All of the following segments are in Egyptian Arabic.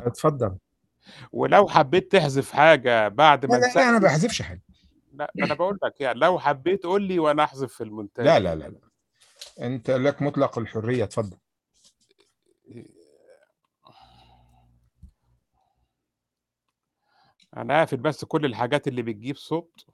اتفضل ولو حبيت تحذف حاجه بعد ما لا لا, لا نسجل انا ما بحذفش حاجه لا ما انا بقول لك يعني لو حبيت قول لي وانا احذف في المونتاج لا لا لا لا انت لك مطلق الحريه اتفضل انا قافل بس كل الحاجات اللي بتجيب صوت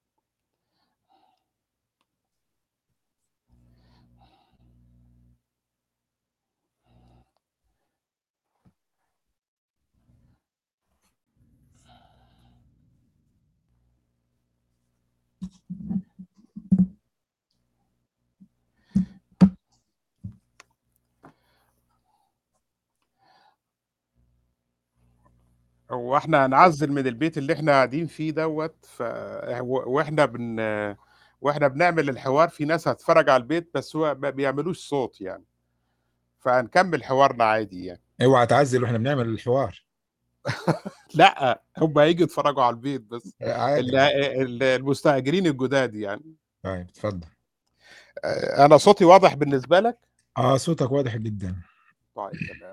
هو احنا هنعزل من البيت اللي احنا قاعدين فيه دوت ف... و- واحنا بن واحنا بنعمل الحوار في ناس هتتفرج على البيت بس هو ما بيعملوش صوت يعني فهنكمل حوارنا عادي يعني اوعى تعزل واحنا بنعمل الحوار لا هم هيجوا يتفرجوا على البيت بس عادي ال- ال- المستاجرين الجداد يعني طيب اتفضل آه، انا صوتي واضح بالنسبه لك اه صوتك واضح جدا طيب تمام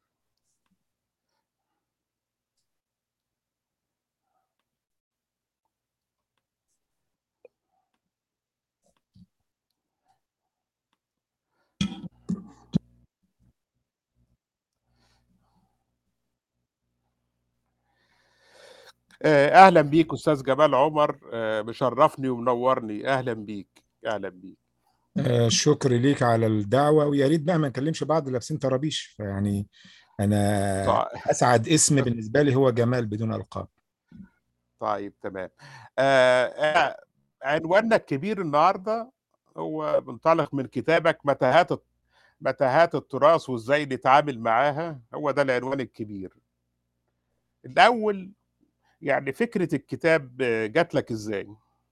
آه، اهلا بيك استاذ جمال عمر آه، مشرفني ومنورني اهلا بيك اهلا بيك آه شكر ليك على الدعوه ويا ريت بقى ما نكلمش بعض لابسين طرابيش فيعني انا طيب. اسعد اسم بالنسبه لي هو جمال بدون القاب طيب تمام آه آه، عنواننا الكبير النهارده هو منطلق من كتابك متاهات الت- متاهات التراث وازاي نتعامل معاها هو ده العنوان الكبير الاول يعني فكره الكتاب آه، جات لك ازاي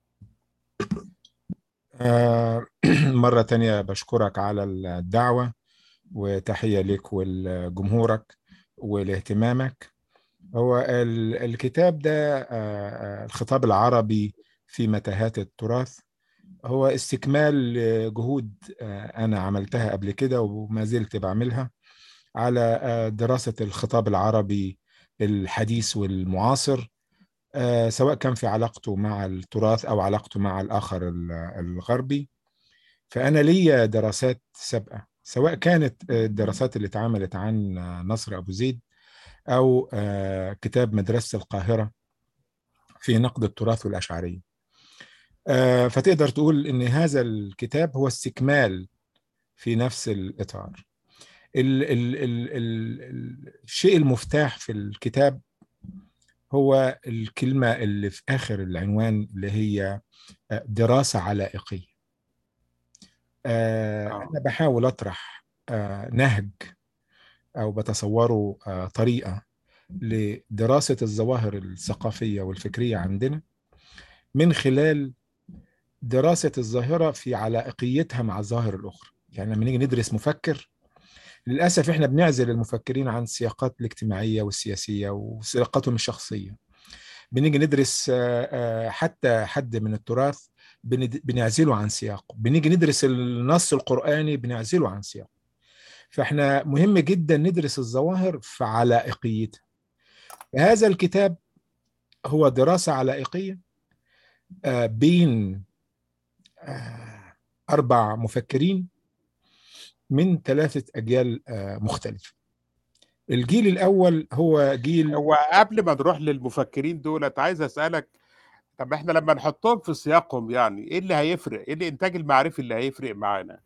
آه مره تانية بشكرك على الدعوه وتحيه لك ولجمهورك ولاهتمامك هو ال- الكتاب ده آه، آه، الخطاب العربي في متاهات التراث هو استكمال جهود آه، أنا عملتها قبل كده وما زلت بعملها على آه، دراسة الخطاب العربي الحديث والمعاصر آه، سواء كان في علاقته مع التراث أو علاقته مع الآخر ال- الغربي فأنا لي دراسات سابقة سواء كانت آه، الدراسات اللي اتعملت عن آه، نصر أبو زيد أو آه، كتاب مدرسة القاهرة في نقد التراث والأشعرية آه، فتقدر تقول ان هذا الكتاب هو استكمال في نفس الاطار ال ال ال ال الشيء المفتاح في الكتاب هو الكلمه اللي في اخر العنوان اللي هي آه، دراسه علائقيه آه، آه. انا بحاول اطرح آه، نهج او بتصوره آه، طريقه لدراسه الظواهر الثقافيه والفكريه عندنا من خلال دراسة الظاهرة في علائقيتها مع الظاهر الأخرى يعني لما نيجي ندرس مفكر للأسف إحنا بنعزل المفكرين عن السياقات الاجتماعية والسياسية وسياقاتهم الشخصية بنيجي ندرس آه، آه، حتى حد من التراث بند- بنعزله عن سياقه بنيجي ندرس النص القرآني بنعزله عن سياقه فإحنا مهم جدا ندرس الظواهر في علائقيتها هذا الكتاب هو دراسة علائقية آه، بين آه، أربع مفكرين من ثلاثة أجيال آه، مختلفة الجيل الأول هو جيل هو قبل ما نروح للمفكرين دولت عايز اسالك طب احنا لما نحطهم في سياقهم يعني ايه اللي هيفرق؟ ايه الانتاج المعرفي اللي هيفرق معانا؟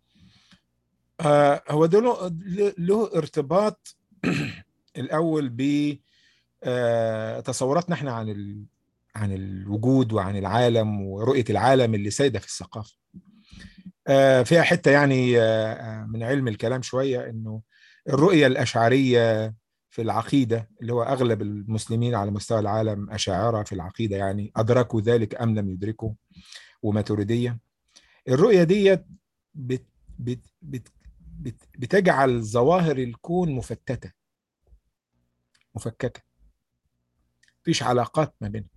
آه، هو ده له, له ارتباط الأول ب آه، تصوراتنا احنا عن ال... عن الوجود وعن العالم ورؤية العالم اللي سايدة في الثقافة آه، فيها حتة يعني آه، آه، من علم الكلام شوية إنه الرؤية الأشعرية في العقيدة اللي هو أغلب المسلمين على مستوى العالم أشاعرة في العقيدة يعني أدركوا ذلك أم لم يدركوا وماتريدية الرؤية دي بت بت بت بت بتجعل ظواهر الكون مفتتة مفككة مفيش علاقات ما بينها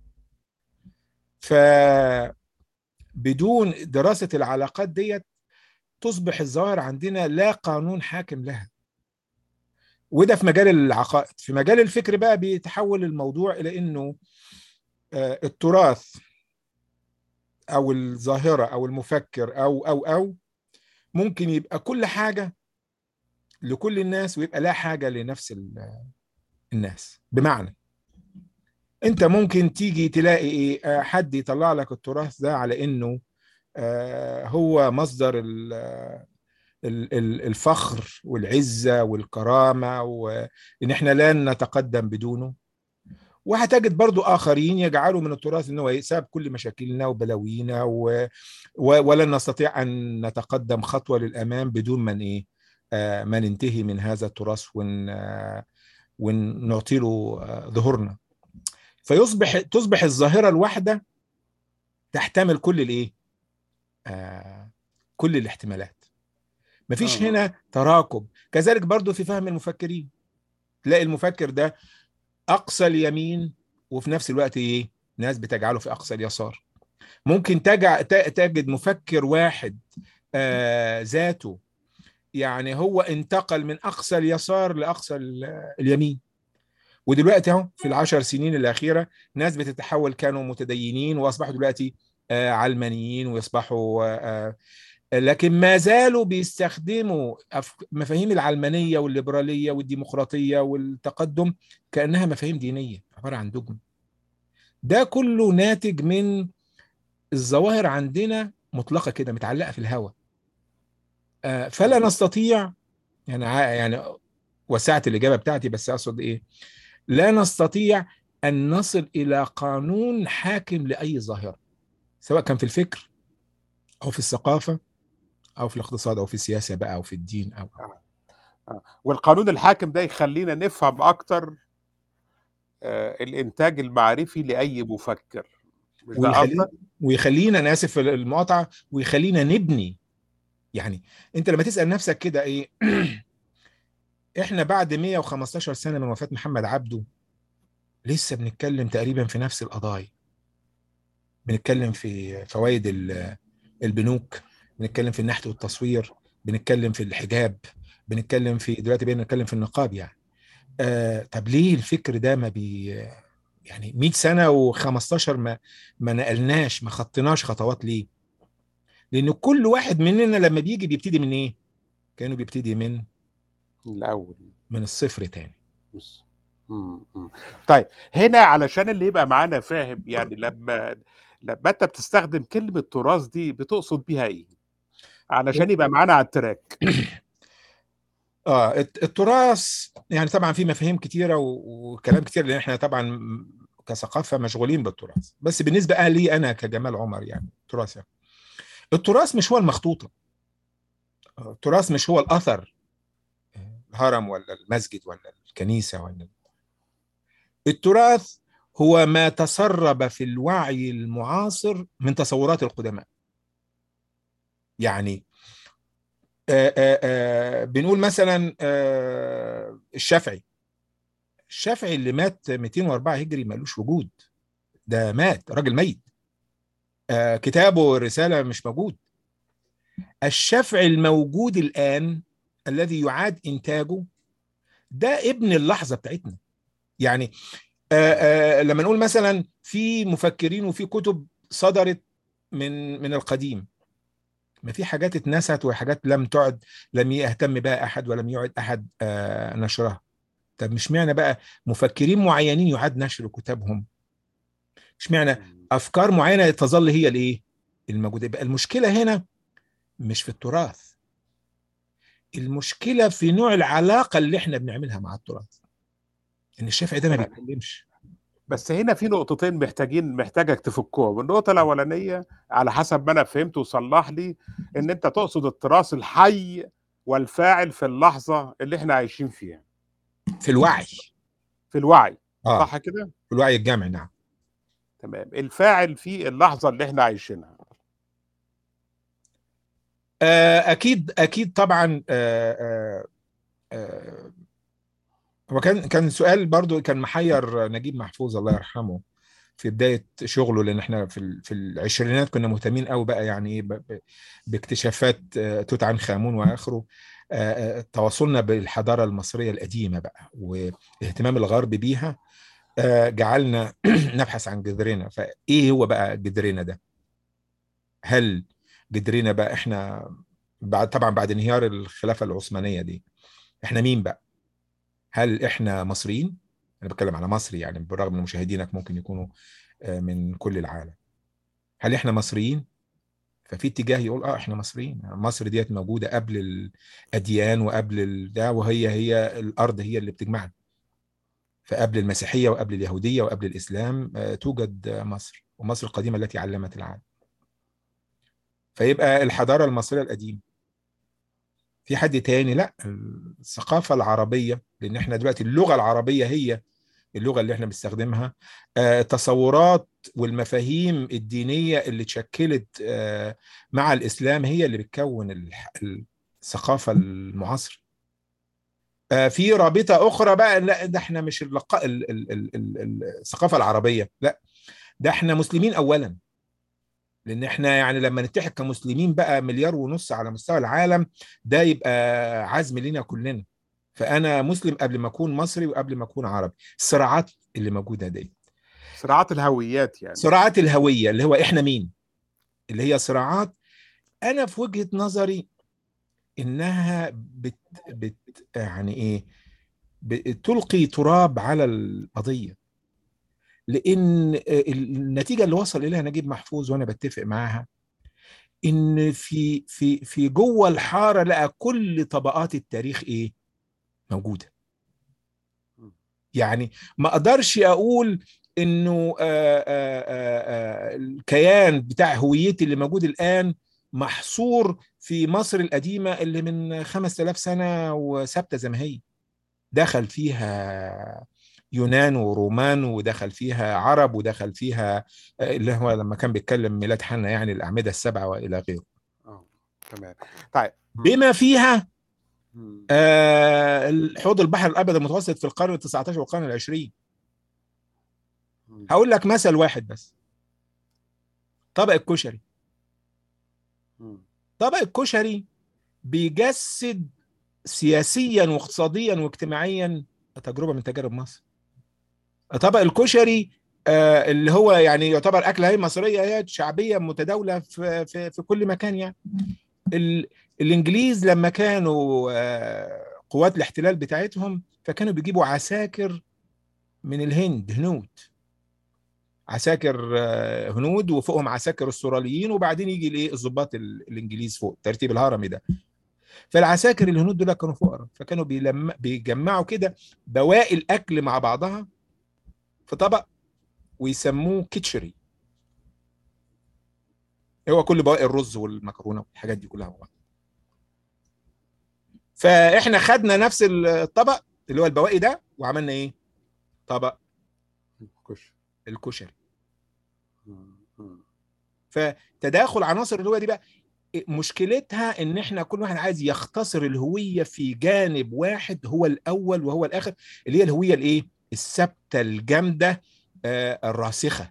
فبدون دراسة العلاقات ديت تصبح الظواهر عندنا لا قانون حاكم لها وده في مجال العقائد في مجال الفكر بقى بيتحول الموضوع الى انه آه، التراث او الظاهره او المفكر او او او ممكن يبقى كل حاجه لكل الناس ويبقى لا حاجه لنفس ال- الناس بمعنى انت ممكن تيجي تلاقي ايه آه، حد يطلع لك التراث ده على انه آه، هو مصدر ال- ال- ال- الفخر والعزه والكرامه وان احنا لا نتقدم بدونه وهتجد برضو آخرين يجعلوا من التراث أنه يساب كل مشاكلنا وبلاوينا و... و... ولن نستطيع أن نتقدم خطوة للأمام بدون من إيه آه ما ننتهي من هذا التراث ون... آه ونعطي له آه ظهورنا فيصبح تصبح الظاهرة الواحدة تحتمل كل الإيه آه كل الاحتمالات مفيش آه. هنا تراكب كذلك برضو في فهم المفكرين تلاقي المفكر ده اقصى اليمين وفي نفس الوقت ايه ناس بتجعله في اقصى اليسار ممكن تجع ت- تجد مفكر واحد آه ذاته يعني هو انتقل من اقصى اليسار لاقصى ال- اليمين ودلوقتي اهو في العشر سنين الاخيره ناس بتتحول كانوا متدينين واصبحوا دلوقتي آه علمانيين ويصبحوا آه آه، لكن ما زالوا بيستخدموا أف- مفاهيم العلمانيه والليبراليه والديمقراطيه والتقدم كانها مفاهيم دينيه عباره عن دogma ده كله ناتج من الظواهر عندنا مطلقه كده متعلقه في الهواء آه، فلا نستطيع يعني ع- يعني وسعت الاجابه بتاعتي بس اقصد ايه لا نستطيع ان نصل الى قانون حاكم لاي ظاهره سواء كان في الفكر او في الثقافه او في الاقتصاد او في السياسه بقى او في الدين او والقانون الحاكم ده يخلينا نفهم اكتر آه، الانتاج المعرفي لاي مفكر مش ده ويخلي قصدك؟ ويخلينا انا اسف في المقاطعه ويخلينا نبني يعني انت لما تسال نفسك كده ايه احنا بعد 115 سنه من وفاه محمد عبده لسه بنتكلم تقريبا في نفس القضايا بنتكلم في فوائد ال- البنوك بنتكلم في النحت والتصوير بنتكلم في الحجاب بنتكلم في دلوقتي بقينا نتكلم في النقاب يعني آه طب ليه الفكر ده ما بي يعني 100 سنه و15 ما ما نقلناش ما خطيناش خطوات ليه؟ لان كل واحد مننا لما بيجي بيبتدي من ايه؟ كانه بيبتدي من الاول من الصفر تاني بس. مم، مم. طيب هنا علشان اللي يبقى معانا فاهم يعني لما لما انت بتستخدم كلمة تراث دي بتقصد بيها ايه؟ علشان يبقى معانا على التراك اه الت- التراث يعني طبعا في مفاهيم كتيره و- وكلام كتير لان احنا طبعا م- كثقافه مشغولين بالتراث بس بالنسبه لي انا كجمال عمر يعني تراث يعني. التراث مش هو المخطوطه آه، التراث مش هو الاثر آه، الهرم ولا المسجد ولا الكنيسه ولا التراث هو ما تسرب في الوعي المعاصر من تصورات القدماء يعني آه، آه، آه، بنقول مثلا آه، الشافعي الشافعي اللي مات 204 هجري ملوش وجود ده مات راجل ميت آه، كتابه الرسالة مش موجود الشافعي الموجود الآن الذي يعاد إنتاجه ده ابن اللحظة بتاعتنا يعني آه، آه، لما نقول مثلا في مفكرين وفي كتب صدرت من من القديم ما في حاجات اتنست وحاجات لم تعد لم يهتم بها احد ولم يعد احد آه، نشرها طب مش معنى بقى مفكرين معينين يعاد نشر كتابهم مش معنى افكار معينه تظل هي الايه الموجوده يبقى المشكله هنا مش في التراث المشكله في نوع العلاقه اللي احنا بنعملها مع التراث ان الشافعي ده ما تمام. بيتكلمش بس هنا في نقطتين محتاجين محتاجك تفكهم النقطة الأولانية على حسب ما أنا فهمت وصلح لي إن أنت تقصد التراث الحي والفاعل في اللحظة اللي إحنا عايشين فيها في الوعي في الوعي اه صح كده؟ في الوعي الجمعي نعم تمام الفاعل في اللحظة اللي إحنا عايشينها آه، اكيد اكيد طبعا آه، آه، آه، هو كان كان سؤال برضو كان محير نجيب محفوظ الله يرحمه في بدايه شغله لان احنا في ال- في العشرينات كنا مهتمين قوي بقى يعني ايه ب- ب- باكتشافات آه، توت عنخ امون واخره آه، آه، تواصلنا بالحضاره المصريه القديمه بقى واهتمام الغرب بيها آه، جعلنا نبحث عن جذرنا فايه هو بقى جذرنا ده هل جذرنا بقى احنا بعد طبعا بعد انهيار الخلافه العثمانيه دي احنا مين بقى هل احنا مصريين انا بتكلم على مصري يعني بالرغم ان مشاهدينك ممكن يكونوا آه، من كل العالم هل احنا مصريين ففي اتجاه يقول اه احنا مصريين مصر ديت موجوده قبل الاديان وقبل ال- ده وهي هي الارض هي اللي بتجمعنا فقبل المسيحيه وقبل اليهوديه وقبل الاسلام آه، توجد آه، مصر ومصر القديمه التي علمت العالم فيبقى الحضاره المصريه القديمه في حد تاني لا الثقافه العربيه لان احنا دلوقتي اللغه العربيه هي اللغه اللي احنا بنستخدمها آه، التصورات والمفاهيم الدينيه اللي اتشكلت آه، مع الاسلام هي اللي بتكون الح- الثقافه المعاصره آه، في رابطه اخرى بقى لا ده احنا مش اللقاء ال- ال- ال- ال- الثقافه العربيه لا ده احنا مسلمين اولا لان احنا يعني لما نتحد كمسلمين بقى مليار ونص على مستوى العالم ده يبقى عزم لينا كلنا فانا مسلم قبل ما اكون مصري وقبل ما اكون عربي الصراعات اللي موجوده دي صراعات الهويات يعني صراعات الهويه اللي هو احنا مين اللي هي صراعات انا في وجهه نظري انها بت, بت يعني ايه بتلقي تراب على القضيه لان النتيجه اللي وصل اليها نجيب محفوظ وانا بتفق معاها ان في في في جوه الحاره لقى كل طبقات التاريخ ايه موجوده يعني ما اقدرش اقول انه آه، آه، آه، آه، الكيان بتاع هويتي اللي موجود الان محصور في مصر القديمه اللي من 5000 سنه وثابته زي ما هي دخل فيها يونان ورومان ودخل فيها عرب ودخل فيها آه، اللي هو لما كان بيتكلم ميلاد حنا يعني الاعمده السبعه والى غيره اه تمام طيب بما فيها مم. آه، حوض البحر الابيض المتوسط في القرن ال 19 والقرن العشرين مم. هقول لك مثل واحد بس طبق الكشري مم. طبق الكشري بيجسد سياسيا واقتصاديا واجتماعيا تجربه من تجارب مصر طبق الكشري آه، اللي هو يعني يعتبر اكله هي مصريه هي شعبيه متداوله في في في كل مكان يعني ال- الانجليز لما كانوا آه، قوات الاحتلال بتاعتهم فكانوا بيجيبوا عساكر من الهند هنود عساكر آه، هنود وفوقهم عساكر استراليين وبعدين يجي الايه الضباط ال- الانجليز فوق ترتيب الهرمي ده فالعساكر الهنود دول كانوا فقراء فكانوا بيلم... بيجمعوا كده بواقي الاكل مع بعضها في طبق ويسموه كيتشري هو كل بواقي الرز والمكرونه والحاجات دي كلها مع بعض فاحنا خدنا نفس الطبق اللي هو البواقي ده وعملنا ايه طبق كش الكشري مم. مم. فتداخل عناصر الهويه دي بقى مشكلتها ان احنا كل واحد عايز يختصر الهويه في جانب واحد هو الاول وهو الاخر اللي هي الهويه الايه الثابته الجامده آه الراسخه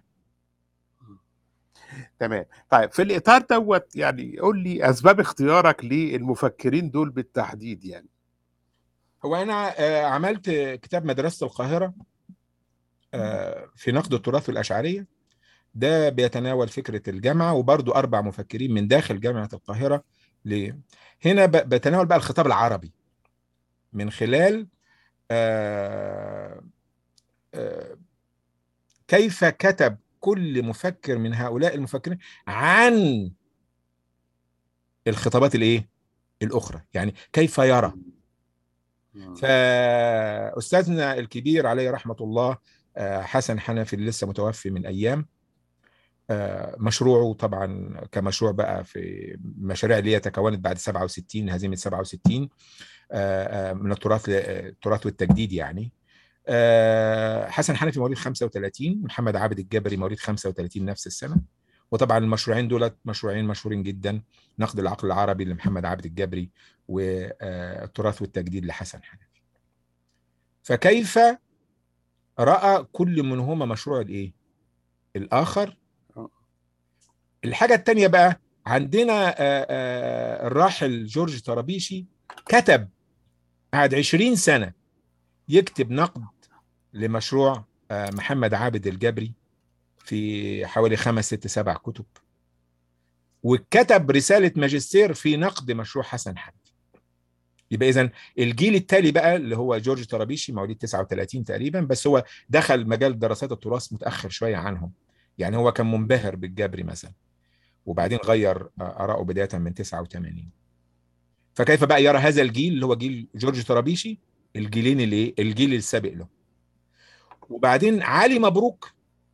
تمام طيب في الاطار دوت يعني قول لي اسباب اختيارك للمفكرين دول بالتحديد يعني هو انا آه عملت كتاب مدرسه القاهره آه في نقد التراث الاشعريه ده بيتناول فكره الجامعه وبرضو اربع مفكرين من داخل جامعه القاهره ليه؟ هنا ب- بتناول بقى الخطاب العربي من خلال آه آه كيف كتب كل مفكر من هؤلاء المفكرين عن الخطابات الايه الاخرى يعني كيف يرى مم. فاستاذنا الكبير عليه رحمه الله آه، حسن حنفي اللي لسه متوفي من ايام آه، مشروعه طبعا كمشروع بقى في مشاريع اللي هي تكونت بعد 67 هزيمه 67 آه، آه، من التراث التراث والتجديد يعني آه، حسن حنفي مواليد 35 محمد عابد الجبري مواليد 35 نفس السنه وطبعا المشروعين دولت مشروعين مشهورين جدا نقد العقل العربي لمحمد عابد الجبري والتراث والتجديد لحسن حنفي فكيف راى كل منهما مشروع الايه الاخر آه. الحاجه الثانيه بقى عندنا آه، آه، الراحل جورج طرابيشي كتب قعد 20 سنة يكتب نقد لمشروع آه، محمد عابد الجبري في حوالي خمس ست سبع كتب وكتب رسالة ماجستير في نقد مشروع حسن حنفي يبقى إذا الجيل التالي بقى اللي هو جورج طرابيشي مواليد 39 تقريبا بس هو دخل مجال دراسات التراث متأخر شوية عنهم يعني هو كان منبهر بالجبري مثلا وبعدين غير آه، آراءه بداية من 89 فكيف بقى يرى هذا الجيل اللي هو جيل جورج طرابيشي الجيلين اللي إيه؟ الجيل السابق له وبعدين علي مبروك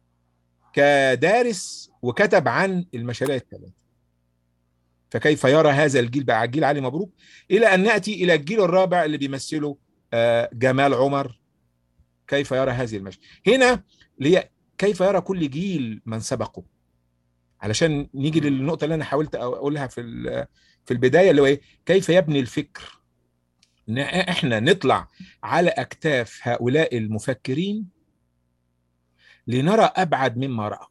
كدارس وكتب عن المشاريع الثلاثة فكيف يرى هذا الجيل بقى جيل علي مبروك إلى أن نأتي إلى الجيل الرابع اللي بيمثله آه، جمال عمر كيف يرى هذه المشاريع هنا اللي هي كيف يرى كل جيل من سبقه علشان نيجي للنقطة اللي أنا حاولت أقولها في ال- في البداية اللي هو إيه كيف يبني الفكر إن إحنا نطلع على أكتاف هؤلاء المفكرين لنرى أبعد مما رأى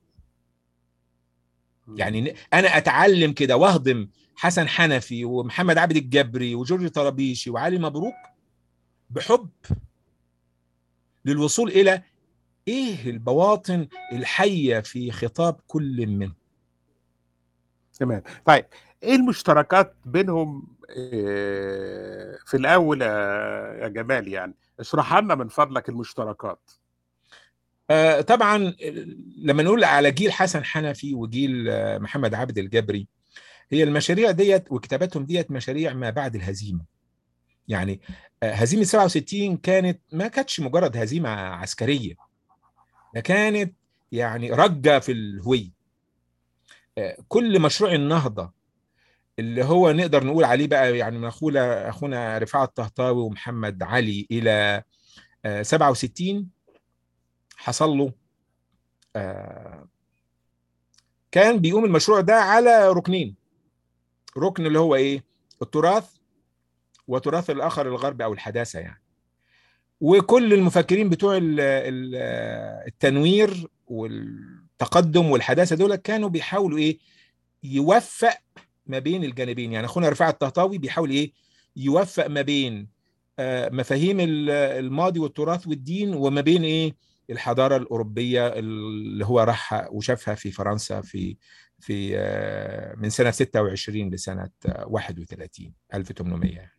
يعني ن- انا اتعلم كده واهضم حسن حنفي ومحمد عبد الجبري وجورج طرابيشي وعلي مبروك بحب للوصول الى ايه البواطن الحيه في خطاب كل منهم تمام طيب ايه المشتركات بينهم آه، في الاول يا يا جمال يعني اشرح لنا من فضلك المشتركات آه طبعا لما نقول على جيل حسن حنفي وجيل آه، محمد عبد الجبري هي المشاريع ديت وكتاباتهم ديت مشاريع ما بعد الهزيمه يعني آه، هزيمه 67 كانت ما كانتش مجرد هزيمه عسكريه ده كانت يعني رجه في الهويه آه، كل مشروع النهضه اللي هو نقدر نقول عليه بقى يعني من اخونا اخونا رفاعه الطهطاوي ومحمد علي الى آه، 67 حصل له آه، كان بيقوم المشروع ده على ركنين ركن اللي هو ايه التراث وتراث الاخر الغربي او الحداثه يعني وكل المفكرين بتوع ال- ال- التنوير والتقدم والحداثه دول كانوا بيحاولوا ايه يوفق ما بين الجانبين يعني اخونا رفاعة الطهطاوي بيحاول ايه يوفق ما بين آه، مفاهيم ال- الماضي والتراث والدين وما بين ايه الحضاره الاوروبيه اللي هو راحها وشافها في فرنسا في في آه، من سنه 26 لسنه آه، 31 1800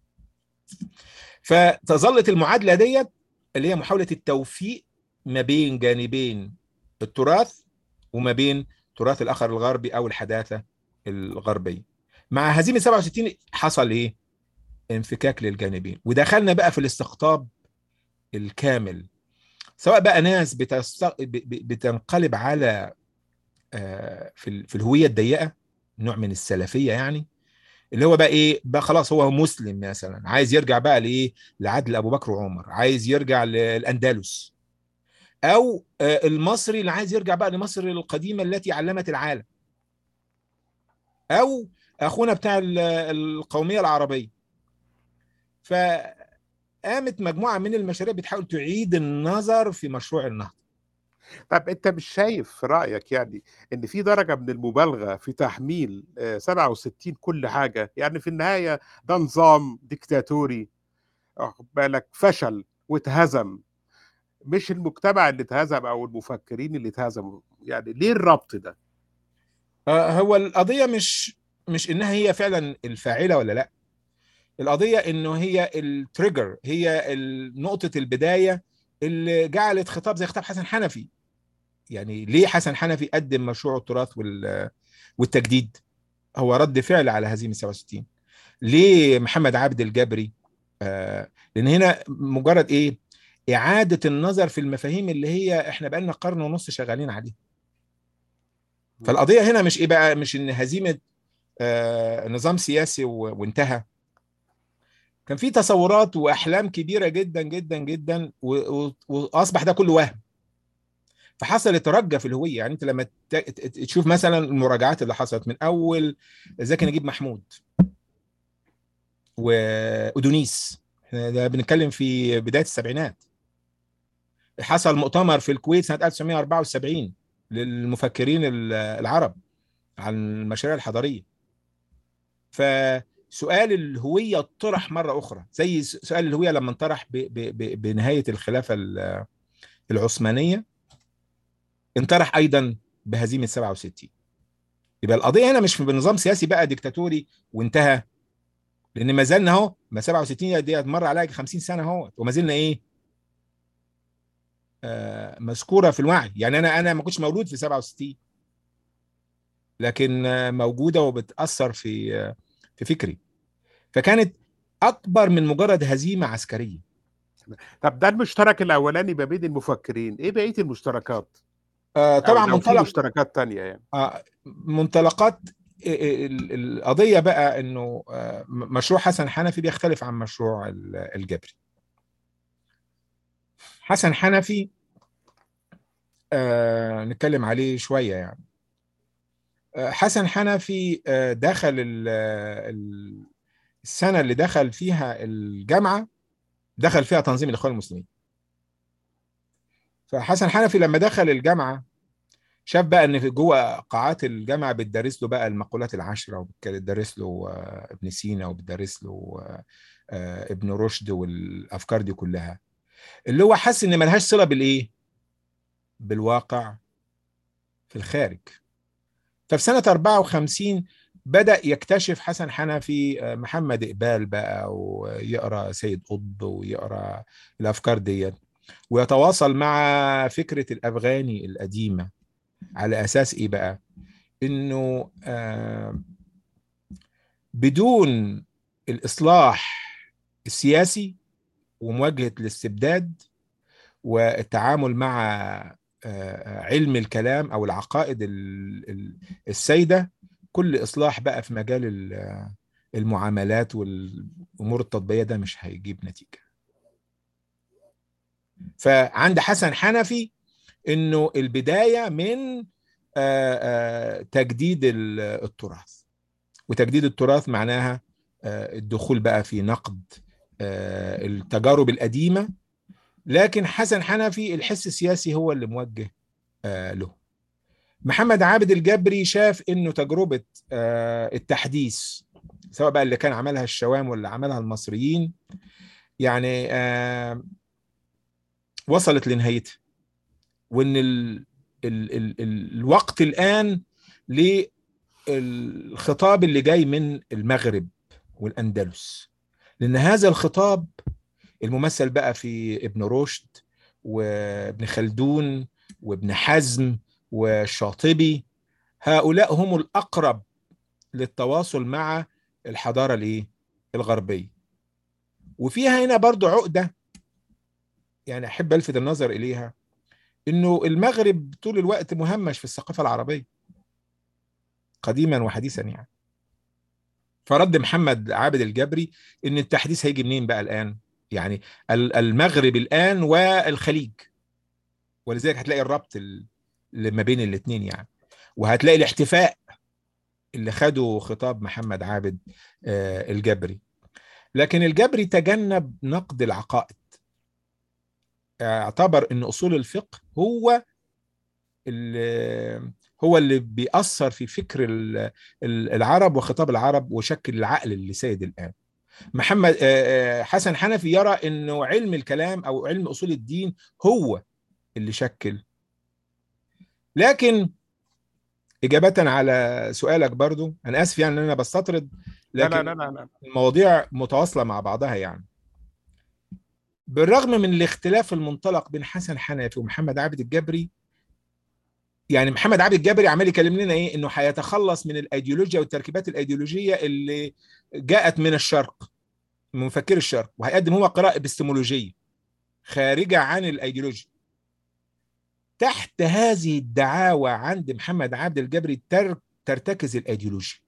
فتظلت المعادله ديت اللي هي محاوله التوفيق ما بين جانبين التراث وما بين تراث الاخر الغربي او الحداثه الغربيه مع هزيمه 67 حصل ايه انفكاك للجانبين ودخلنا بقى في الاستقطاب الكامل سواء بقى ناس بتست... ب- ب- بتنقلب على آه، في ال- في الهويه الضيقه نوع من السلفيه يعني اللي هو بقى ايه بقى خلاص هو مسلم مثلا عايز يرجع بقى لايه لعدل ابو بكر وعمر عايز يرجع للاندلس او آه، المصري اللي عايز يرجع بقى لمصر القديمه التي علمت العالم او اخونا بتاع ال- القوميه العربيه فقامت مجموعه من المشاريع بتحاول تعيد النظر في مشروع النهضه طب انت مش شايف في رايك يعني ان في درجه من المبالغه في تحميل آه، 67 كل حاجه يعني في النهايه ده نظام ديكتاتوري واخد بالك فشل واتهزم مش المجتمع اللي اتهزم او المفكرين اللي اتهزموا يعني ليه الربط ده آه، هو القضيه مش مش انها هي فعلا الفاعله ولا لا القضيه انه هي التريجر هي ال- نقطه البدايه اللي جعلت خطاب زي خطاب حسن حنفي يعني ليه حسن حنفي قدم مشروع التراث وال- والتجديد هو رد فعل على هزيمه 67 ليه محمد عبد الجبري آه لان هنا مجرد ايه اعاده النظر في المفاهيم اللي هي احنا بقالنا قرن ونص شغالين عليها فالقضيه هنا مش ايه بقى مش ان هزيمه آه نظام سياسي و- وانتهى كان في تصورات واحلام كبيره جدا جدا جدا و- و- واصبح ده كله وهم فحصلت رجه في الهويه يعني انت لما ت- ت- تشوف مثلا المراجعات اللي حصلت من اول زكي نجيب محمود وادونيس إحنا ده بنتكلم في بدايه السبعينات حصل مؤتمر في الكويت سنه 1974 للمفكرين ال- العرب عن المشاريع الحضاريه ف سؤال الهويه طرح مره اخرى زي سؤال الهويه لما انطرح ب... ب... ب... بنهايه الخلافه العثمانيه انطرح ايضا بهزيمه 67 يبقى القضيه هنا مش بنظام سياسي بقى ديكتاتوري وانتهى لان ما زلنا اهو ما 67 دي مر عليها 50 سنه اهو وما زلنا ايه آه مذكوره في الوعي يعني انا انا ما كنتش مولود في 67 لكن آه موجوده وبتاثر في آه في فكري فكانت اكبر من مجرد هزيمه عسكريه طب ده المشترك الاولاني ما بين المفكرين ايه بقيه المشتركات آه طبعا لو في منطلق مشتركات تانية يعني آه منطلقات ال- ال- القضيه بقى انه آه مشروع حسن حنفي بيختلف عن مشروع ال- الجبري حسن حنفي آه نتكلم عليه شويه يعني آه حسن حنفي آه دخل ال- ال- السنه اللي دخل فيها الجامعه دخل فيها تنظيم الاخوان المسلمين فحسن حنفي لما دخل الجامعه شاف بقى ان في جوه قاعات الجامعه بتدرس له بقى المقولات العشره وبتدرس له آه، ابن سينا وبتدرس له آه، آه، ابن رشد والافكار دي كلها اللي هو حس ان ملهاش صله بالايه بالواقع في الخارج ففي سنه 54 بدأ يكتشف حسن حنفي آه، محمد إقبال بقى ويقرأ سيد قطب ويقرأ الأفكار ديت ويتواصل مع فكرة الأفغاني القديمة على أساس إيه بقى؟ إنه آه، بدون الإصلاح السياسي ومواجهة الاستبداد والتعامل مع آه، علم الكلام أو العقائد ال- ال- السائدة كل إصلاح بقى في مجال ال- المعاملات والأمور التطبيقية ده مش هيجيب نتيجة فعند حسن حنفي انه البدايه من آه، آه، تجديد ال- التراث وتجديد التراث معناها آه، الدخول بقى في نقد آه، التجارب القديمه لكن حسن حنفي الحس السياسي هو اللي موجه آه، له محمد عابد الجبري شاف انه تجربه آه، التحديث سواء بقى اللي كان عملها الشوام واللي عملها المصريين يعني آه، وصلت لنهايتها وان ال ال ال ال الوقت الان للخطاب اللي جاي من المغرب والاندلس لان هذا الخطاب الممثل بقى في ابن رشد وابن خلدون وابن حزم والشاطبي هؤلاء هم الاقرب للتواصل مع الحضاره الايه الغربيه وفيها هنا برضو عقده يعني احب الفت النظر اليها انه المغرب طول الوقت مهمش في الثقافه العربيه قديما وحديثا يعني فرد محمد عابد الجبري ان التحديث هيجي منين بقى الان يعني ال- المغرب الان والخليج ولذلك هتلاقي الربط ال- اللي ما بين الاثنين يعني وهتلاقي الاحتفاء اللي خده خطاب محمد عابد آه، الجبري لكن الجبري تجنب نقد العقائد اعتبر ان اصول الفقه هو اللي هو اللي بيأثر في فكر ال- ال- العرب وخطاب العرب وشكل العقل اللي سيد الآن محمد آه، آه، حسن حنفي يرى انه علم الكلام او علم اصول الدين هو اللي شكل لكن إجابة على سؤالك برضو أنا آسف يعني إن أنا بستطرد لا لكن لا لا لا لا المواضيع متواصلة مع بعضها يعني بالرغم من الاختلاف المنطلق بين حسن حنفي ومحمد عابد الجبري يعني محمد عابد الجبري عمال يكلم لنا ايه انه هيتخلص من الايديولوجيا والتركيبات الايديولوجيه اللي جاءت من الشرق من مفكر الشرق وهيقدم هو قراءه ابستمولوجيه خارجه عن الايديولوجيا تحت هذه الدعاوى عند محمد عبد الجبري تر ترتكز الايديولوجيا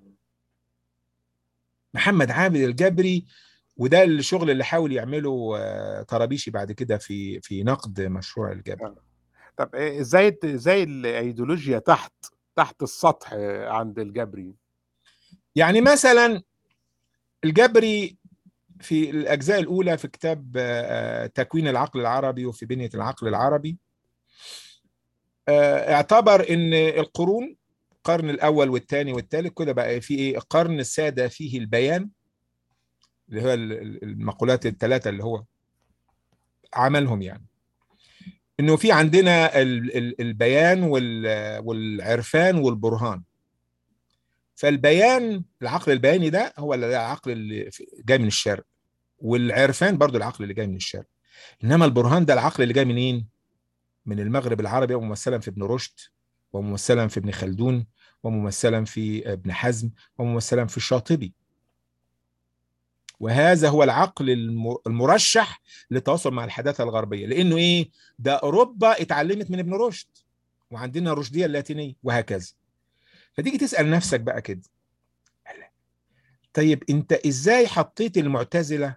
محمد عابد الجبري وده الشغل اللي حاول يعمله آه، طرابيشي بعد كده في في نقد مشروع الجبري طب إيه- ازاي ازاي الايديولوجيا تحت تحت السطح عند الجبري يعني مثلا الجبري في الأجزاء الأولى في كتاب آه، تكوين العقل العربي وفي بنية العقل العربي آه، اعتبر أن القرون القرن الاول والثاني والثالث كده بقى في ايه قرن الساده فيه البيان اللي هو المقولات الثلاثه اللي هو عملهم يعني انه في عندنا البيان والعرفان والبرهان فالبيان العقل البياني ده هو العقل اللي جاي من الشرق والعرفان برضو العقل اللي جاي من الشرق انما البرهان ده العقل اللي جاي منين من المغرب العربي وممثلا في ابن رشد وممثلا في ابن خلدون وممثلا في ابن حزم وممثلا في الشاطبي وهذا هو العقل المرشح للتواصل مع الحداثه الغربيه لانه ايه ده اوروبا اتعلمت من ابن رشد وعندنا الرشديه اللاتينيه وهكذا فتيجي تسال نفسك بقى كده طيب انت ازاي حطيت المعتزله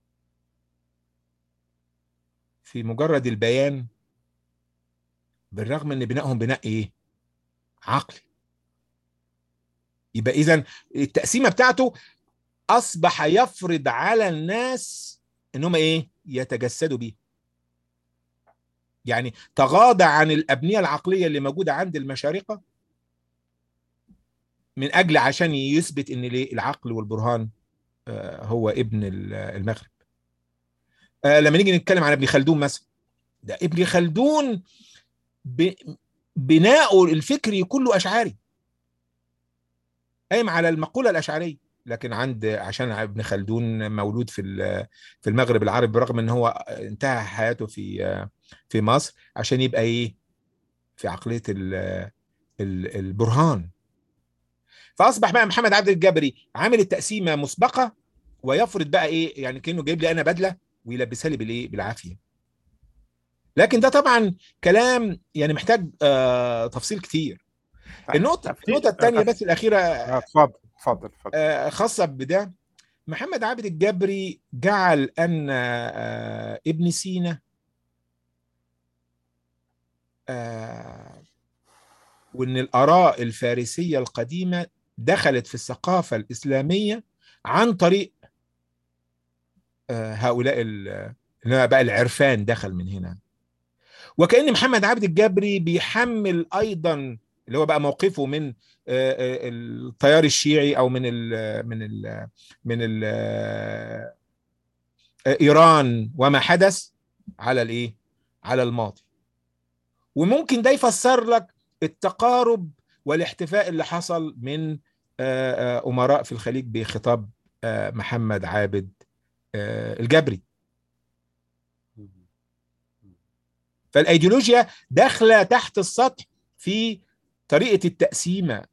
في مجرد البيان بالرغم ان بنائهم بناء ايه عقلي يبقى اذا التقسيمه بتاعته اصبح يفرض على الناس انهم ايه يتجسدوا بيه يعني تغاضى عن الابنيه العقليه اللي موجوده عند المشارقه من اجل عشان يثبت ان ليه العقل والبرهان هو ابن المغرب لما نيجي نتكلم عن ابن خلدون مثلا ده ابن خلدون بناؤه الفكري كله اشعري قايم على المقوله الاشعريه لكن عند عشان ابن خلدون مولود في في المغرب العربي برغم ان هو انتهى حياته في في مصر عشان يبقى ايه في عقليه البرهان فاصبح بقى محمد عبد الجبري عامل التقسيمه مسبقه ويفرض بقى ايه يعني كانه جايب لي انا بدله ويلبسها لي بالايه بالعافيه لكن ده طبعا كلام يعني محتاج آه تفصيل كتير النقطه النقطه الثانيه بس الاخيره اتفضل اتفضل آه خاصه بده محمد عبد الجبري جعل ان آه ابن سينا آه وان الاراء الفارسيه القديمه دخلت في الثقافه الاسلاميه عن طريق هؤلاء بقى العرفان دخل من هنا وكأن محمد عبد الجبري بيحمل أيضا اللي هو بقى موقفه من التيار الشيعي أو من ال من ال من ال إيران وما حدث على الإيه؟ على الماضي وممكن ده يفسر لك التقارب والاحتفاء اللي حصل من أمراء في الخليج بخطاب محمد عابد الجبري فالايديولوجيا داخله تحت السطح في طريقه التقسيمه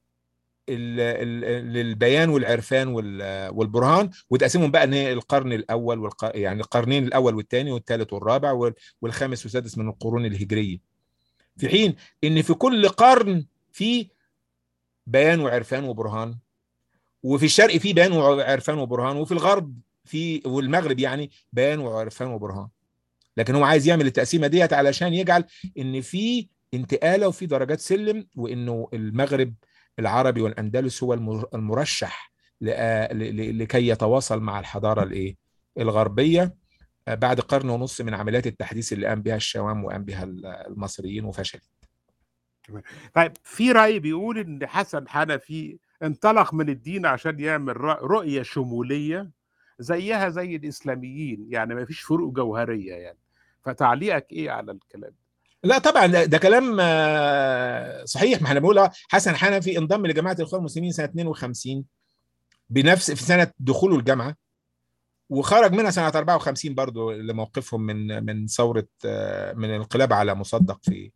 للبيان والعرفان والبرهان وتقسيمهم بقى ان هي القرن الاول والق... يعني القرنين الاول والثاني والثالث والرابع والخامس والسادس من القرون الهجريه في حين ان في كل قرن في بيان وعرفان وبرهان وفي الشرق في بيان وعرفان وبرهان وفي الغرب في والمغرب يعني بيان وعرفان وبرهان لكن هو عايز يعمل التقسيمه ديت علشان يجعل ان في انتقاله وفي درجات سلم وانه المغرب العربي والاندلس هو المرشح لكي يتواصل مع الحضاره الايه الغربيه بعد قرن ونص من عمليات التحديث اللي قام بها الشوام وقام بها المصريين وفشلت طيب في راي بيقول ان حسن حنفي انطلق من الدين عشان يعمل رؤيه شموليه زيها زي الاسلاميين يعني ما فيش فروق جوهريه يعني فتعليقك ايه على الكلام لا طبعا ده, ده كلام صحيح ما احنا بنقول حسن حنفي انضم لجماعه الاخوان المسلمين سنه 52 بنفس في سنه دخوله الجامعه وخرج منها سنه 54 برضه لموقفهم من من ثوره من الانقلاب على مصدق في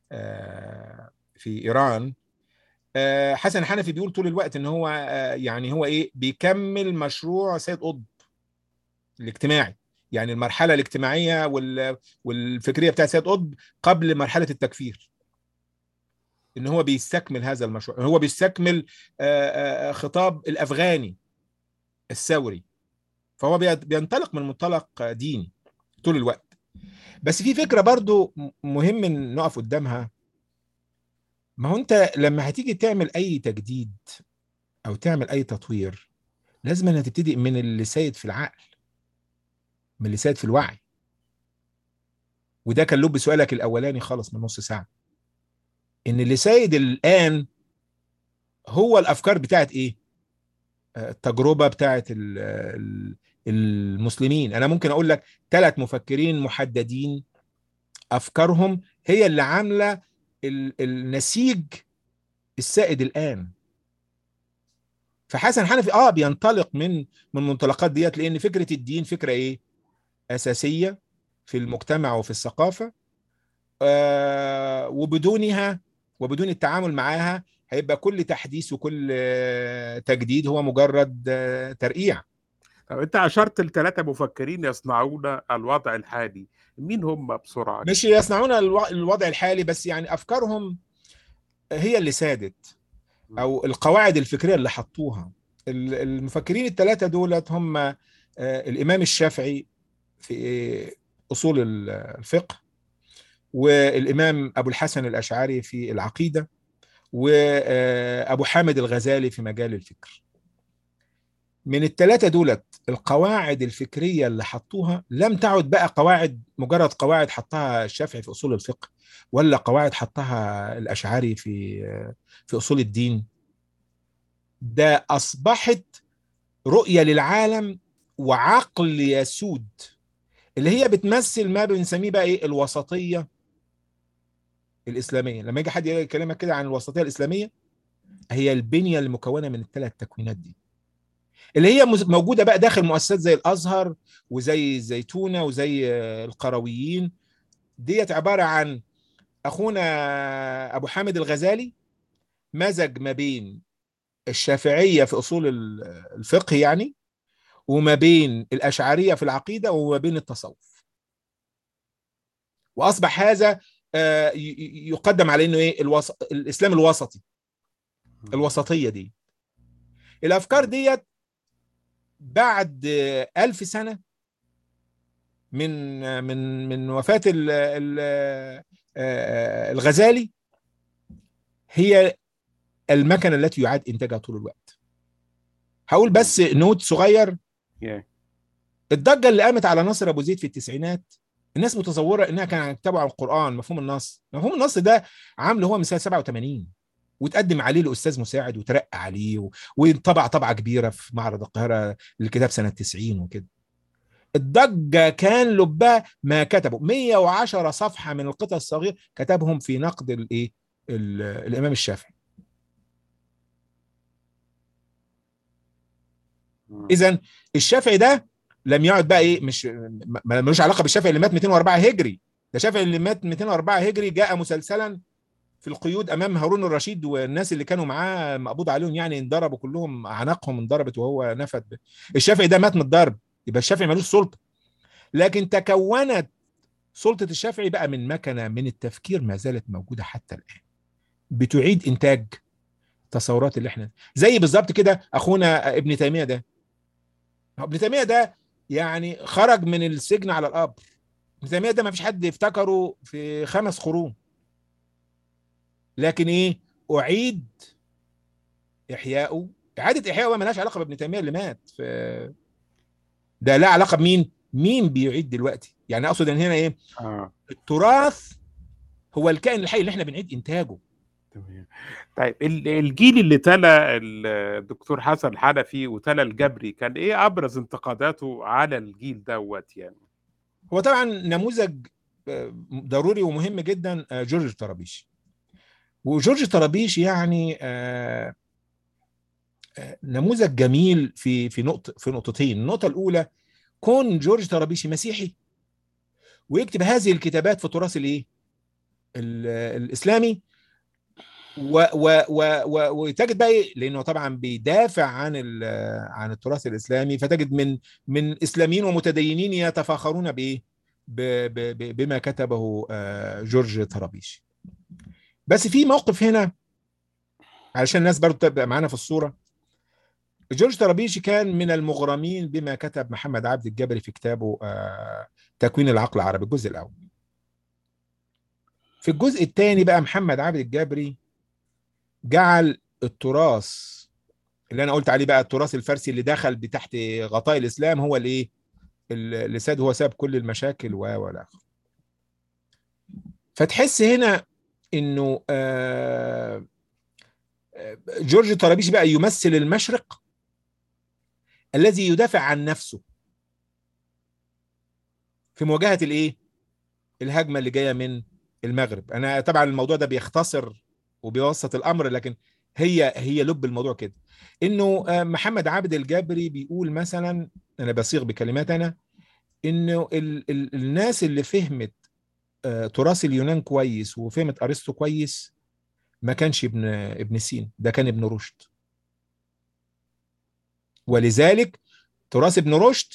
في ايران حسن حنفي بيقول طول الوقت ان هو يعني هو ايه بيكمل مشروع سيد قطب الاجتماعي يعني المرحله الاجتماعيه والفكريه بتاعت سيد قطب قبل مرحله التكفير ان هو بيستكمل هذا المشروع هو بيستكمل خطاب الافغاني الثوري فهو بينطلق من منطلق ديني طول الوقت بس في فكره برضو مهم نقف قدامها ما هو انت لما هتيجي تعمل اي تجديد او تعمل اي تطوير لازم انها تبتدي من اللي سايد في العقل من اللي سايد في الوعي وده كان لب سؤالك الاولاني خالص من نص ساعه ان اللي سايد الان هو الافكار بتاعت ايه التجربه بتاعت ال- ال- المسلمين انا ممكن اقول لك ثلاث مفكرين محددين افكارهم هي اللي عامله ال- النسيج السائد الان فحسن حنفي اه بينطلق من من المنطلقات ديت لان فكره الدين فكره ايه اساسيه في المجتمع وفي الثقافه آه وبدونها وبدون التعامل معاها هيبقى كل تحديث وكل آه، تجديد هو مجرد آه، ترقيع طب انت اشرت لثلاثه مفكرين يصنعون الوضع الحالي مين هم بسرعه مش يصنعون الو- الوضع الحالي بس يعني افكارهم هي اللي سادت او القواعد الفكريه اللي حطوها ال- المفكرين الثلاثه دولت هم آه، الامام الشافعي في اصول ال- الفقه والامام ابو الحسن الاشعري في العقيده وابو حامد الغزالي في مجال الفكر من الثلاثه دولت القواعد الفكريه اللي حطوها لم تعد بقى قواعد مجرد قواعد حطها الشافعي في اصول الفقه ولا قواعد حطها الاشعري في في اصول الدين ده اصبحت رؤيه للعالم وعقل يسود اللي هي بتمثل ما بنسميه بقى ايه الوسطيه الاسلاميه لما يجي حد يكلمك كده عن الوسطيه الاسلاميه هي البنيه المكونه من الثلاث تكوينات دي اللي هي مز- موجوده بقى داخل مؤسسات زي الازهر وزي الزيتونه وزي آه، القرويين ديت عباره عن اخونا ابو حامد الغزالي مزج ما بين الشافعيه في اصول ال- الفقه يعني وما بين الاشعريه في العقيده وما بين التصوف واصبح هذا آه، ي- ي- يقدم على انه ايه الوس... الاسلام الوسطي الوسطيه دي الافكار ديت بعد آه، ألف سنه من آه، من من وفاه ال... ال... آه، الغزالي هي المكنه التي يعاد انتاجها طول الوقت هقول بس نوت صغير Yeah. الضجه اللي قامت على ناصر ابو زيد في التسعينات الناس متصوره انها كان كتابه عن القران مفهوم النص مفهوم النص ده عامله هو من سنه 87 وتقدم عليه لاستاذ مساعد وترقى عليه و- وطبع طبعه كبيره في معرض القاهره للكتاب سنه 90 وكده الضجه كان لبها ما كتبه 110 صفحه من القطع الصغيره كتبهم في نقد الايه ال- الامام الشافعي اذا الشافعي ده لم يعد بقى ايه مش ما- ما- ملوش علاقه بالشافعي اللي مات 204 هجري ده شافعي اللي مات 204 هجري جاء مسلسلا في القيود امام هارون الرشيد والناس اللي كانوا معاه مقبوض عليهم يعني انضربوا كلهم اعناقهم انضربت وهو نفد الشافعي ده مات من الضرب يبقى الشافعي ملوش سلطه لكن تكونت سلطه الشافعي بقى من مكنه من التفكير ما زالت موجوده حتى الان بتعيد انتاج التصورات اللي احنا زي بالظبط كده اخونا ابن تيميه ده ابن تيميه ده يعني خرج من السجن على القبر ابن تيميه ده ما فيش حد يفتكره في خمس قرون لكن ايه اعيد احياؤه اعاده احياؤه بقى ملهاش علاقه بابن تيميه اللي مات في ده لا علاقه بمين مين بيعيد دلوقتي يعني اقصد ان هنا ايه اه التراث هو الكائن الحي اللي احنا بنعيد انتاجه تمام طيب ال- الجيل اللي تلا ال- الدكتور حسن حنفي وتلا الجبري كان ايه ابرز انتقاداته على الجيل دوت يعني هو طبعا نموذج آه، ضروري ومهم جدا آه، جورج طرابيشي وجورج طرابيشي يعني آه، آه، نموذج جميل في في نقطة في نقطتين النقطة الأولى كون جورج طرابيشي مسيحي ويكتب هذه الكتابات في التراث الايه ال- الإسلامي و و و و وتجد بقى إيه؟ لانه طبعا بيدافع عن ال- عن التراث الاسلامي فتجد من من اسلاميين ومتدينين يتفاخرون بايه ب- ب- ب- بما كتبه آه، جورج طرابيشي بس في موقف هنا علشان الناس برضو تبقى معانا في الصوره جورج طرابيشي كان من المغرمين بما كتب محمد عبد الجبري في كتابه آه، تكوين العقل العربي الجزء الاول في الجزء الثاني بقى محمد عبد الجبري جعل التراث اللي انا قلت عليه بقى التراث الفارسي اللي دخل بتحت غطاء الاسلام هو الايه اللي ساد هو سبب كل المشاكل و والى اخره فتحس هنا انه آه جورج طرابيش بقى يمثل المشرق الذي يدافع عن نفسه في مواجهه الايه الهجمه اللي جايه من المغرب انا طبعا الموضوع ده بيختصر وبيوسط الامر لكن هي هي لب الموضوع كده انه محمد عابد الجبري بيقول مثلا انا بصيغ بكلمات انا انه ال ال الناس اللي فهمت تراث اليونان كويس وفهمت ارسطو كويس ما كانش ابن ابن سين ده كان ابن رشد ولذلك تراث ابن رشد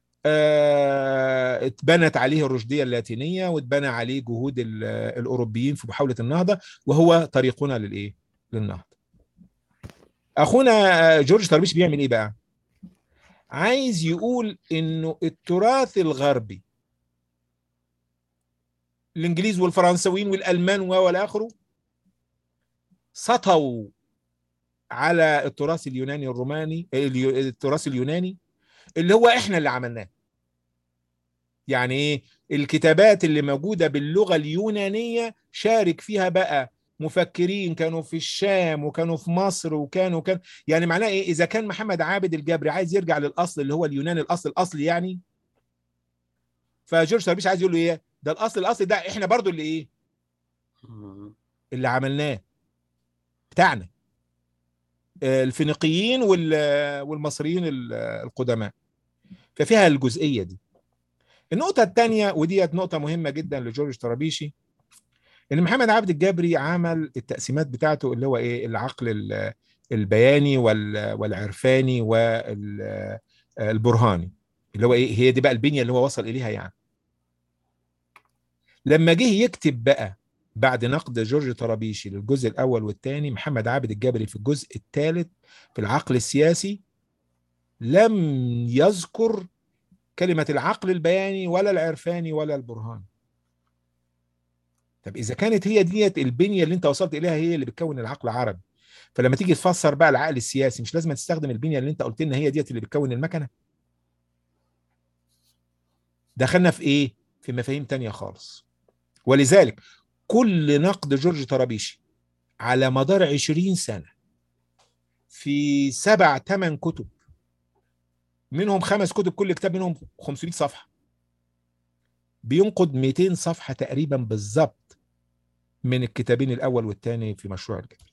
آه اتبنت عليه الرشديه اللاتينيه واتبنى عليه جهود الاوروبيين في محاوله النهضه وهو طريقنا للايه؟ للنهضه. اخونا جورج طربيش بيعمل ايه بقى؟ عايز يقول انه التراث الغربي الانجليز والفرنسويين والالمان والى اخره سطوا على التراث اليوناني الروماني التراث اليوناني اللي هو احنا اللي عملناه يعني ايه الكتابات اللي موجوده باللغه اليونانيه شارك فيها بقى مفكرين كانوا في الشام وكانوا في مصر وكانوا كان يعني معناه ايه اذا كان محمد عابد الجبري عايز يرجع للاصل اللي هو اليوناني الاصل الاصلي يعني فجورج سربيش عايز يقول له ايه ده الاصل الاصلي ده احنا برضو اللي ايه اللي عملناه بتاعنا الفينيقيين والمصريين القدماء ففيها الجزئيه دي النقطه الثانيه وديت نقطه مهمه جدا لجورج طرابيشي ان محمد عبد الجبري عمل التقسيمات بتاعته اللي هو ايه العقل البياني والعرفاني والبرهاني اللي هو ايه هي دي بقى البنيه اللي هو وصل اليها يعني لما جه يكتب بقى بعد نقد جورج طرابيشي للجزء الاول والثاني محمد عابد الجبري في الجزء الثالث في العقل السياسي لم يذكر كلمه العقل البياني ولا العرفاني ولا البرهاني طب اذا كانت هي ديت البنيه اللي انت وصلت اليها هي اللي بتكون العقل العربي فلما تيجي تفسر بقى العقل السياسي مش لازم تستخدم البنيه اللي انت قلت لنا هي ديت اللي بتكون المكنه دخلنا في ايه في مفاهيم تانية خالص ولذلك كل نقد جورج طرابيشي على مدار عشرين سنة في سبع ثمان كتب منهم خمس كتب كل كتاب منهم 500 صفحة بينقد 200 صفحة تقريبا بالظبط من الكتابين الأول والثاني في مشروع الجبل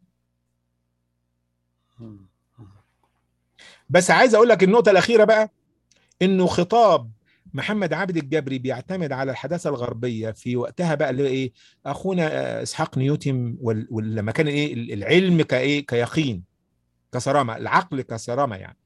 بس عايز أقول لك النقطة الأخيرة بقى إنه خطاب محمد عابد الجبري بيعتمد على الحداثه الغربيه في وقتها بقى اللي ايه اخونا اسحاق نيوتن ولما كان ايه العلم كايه كيقين كصرامه العقل كصرامه يعني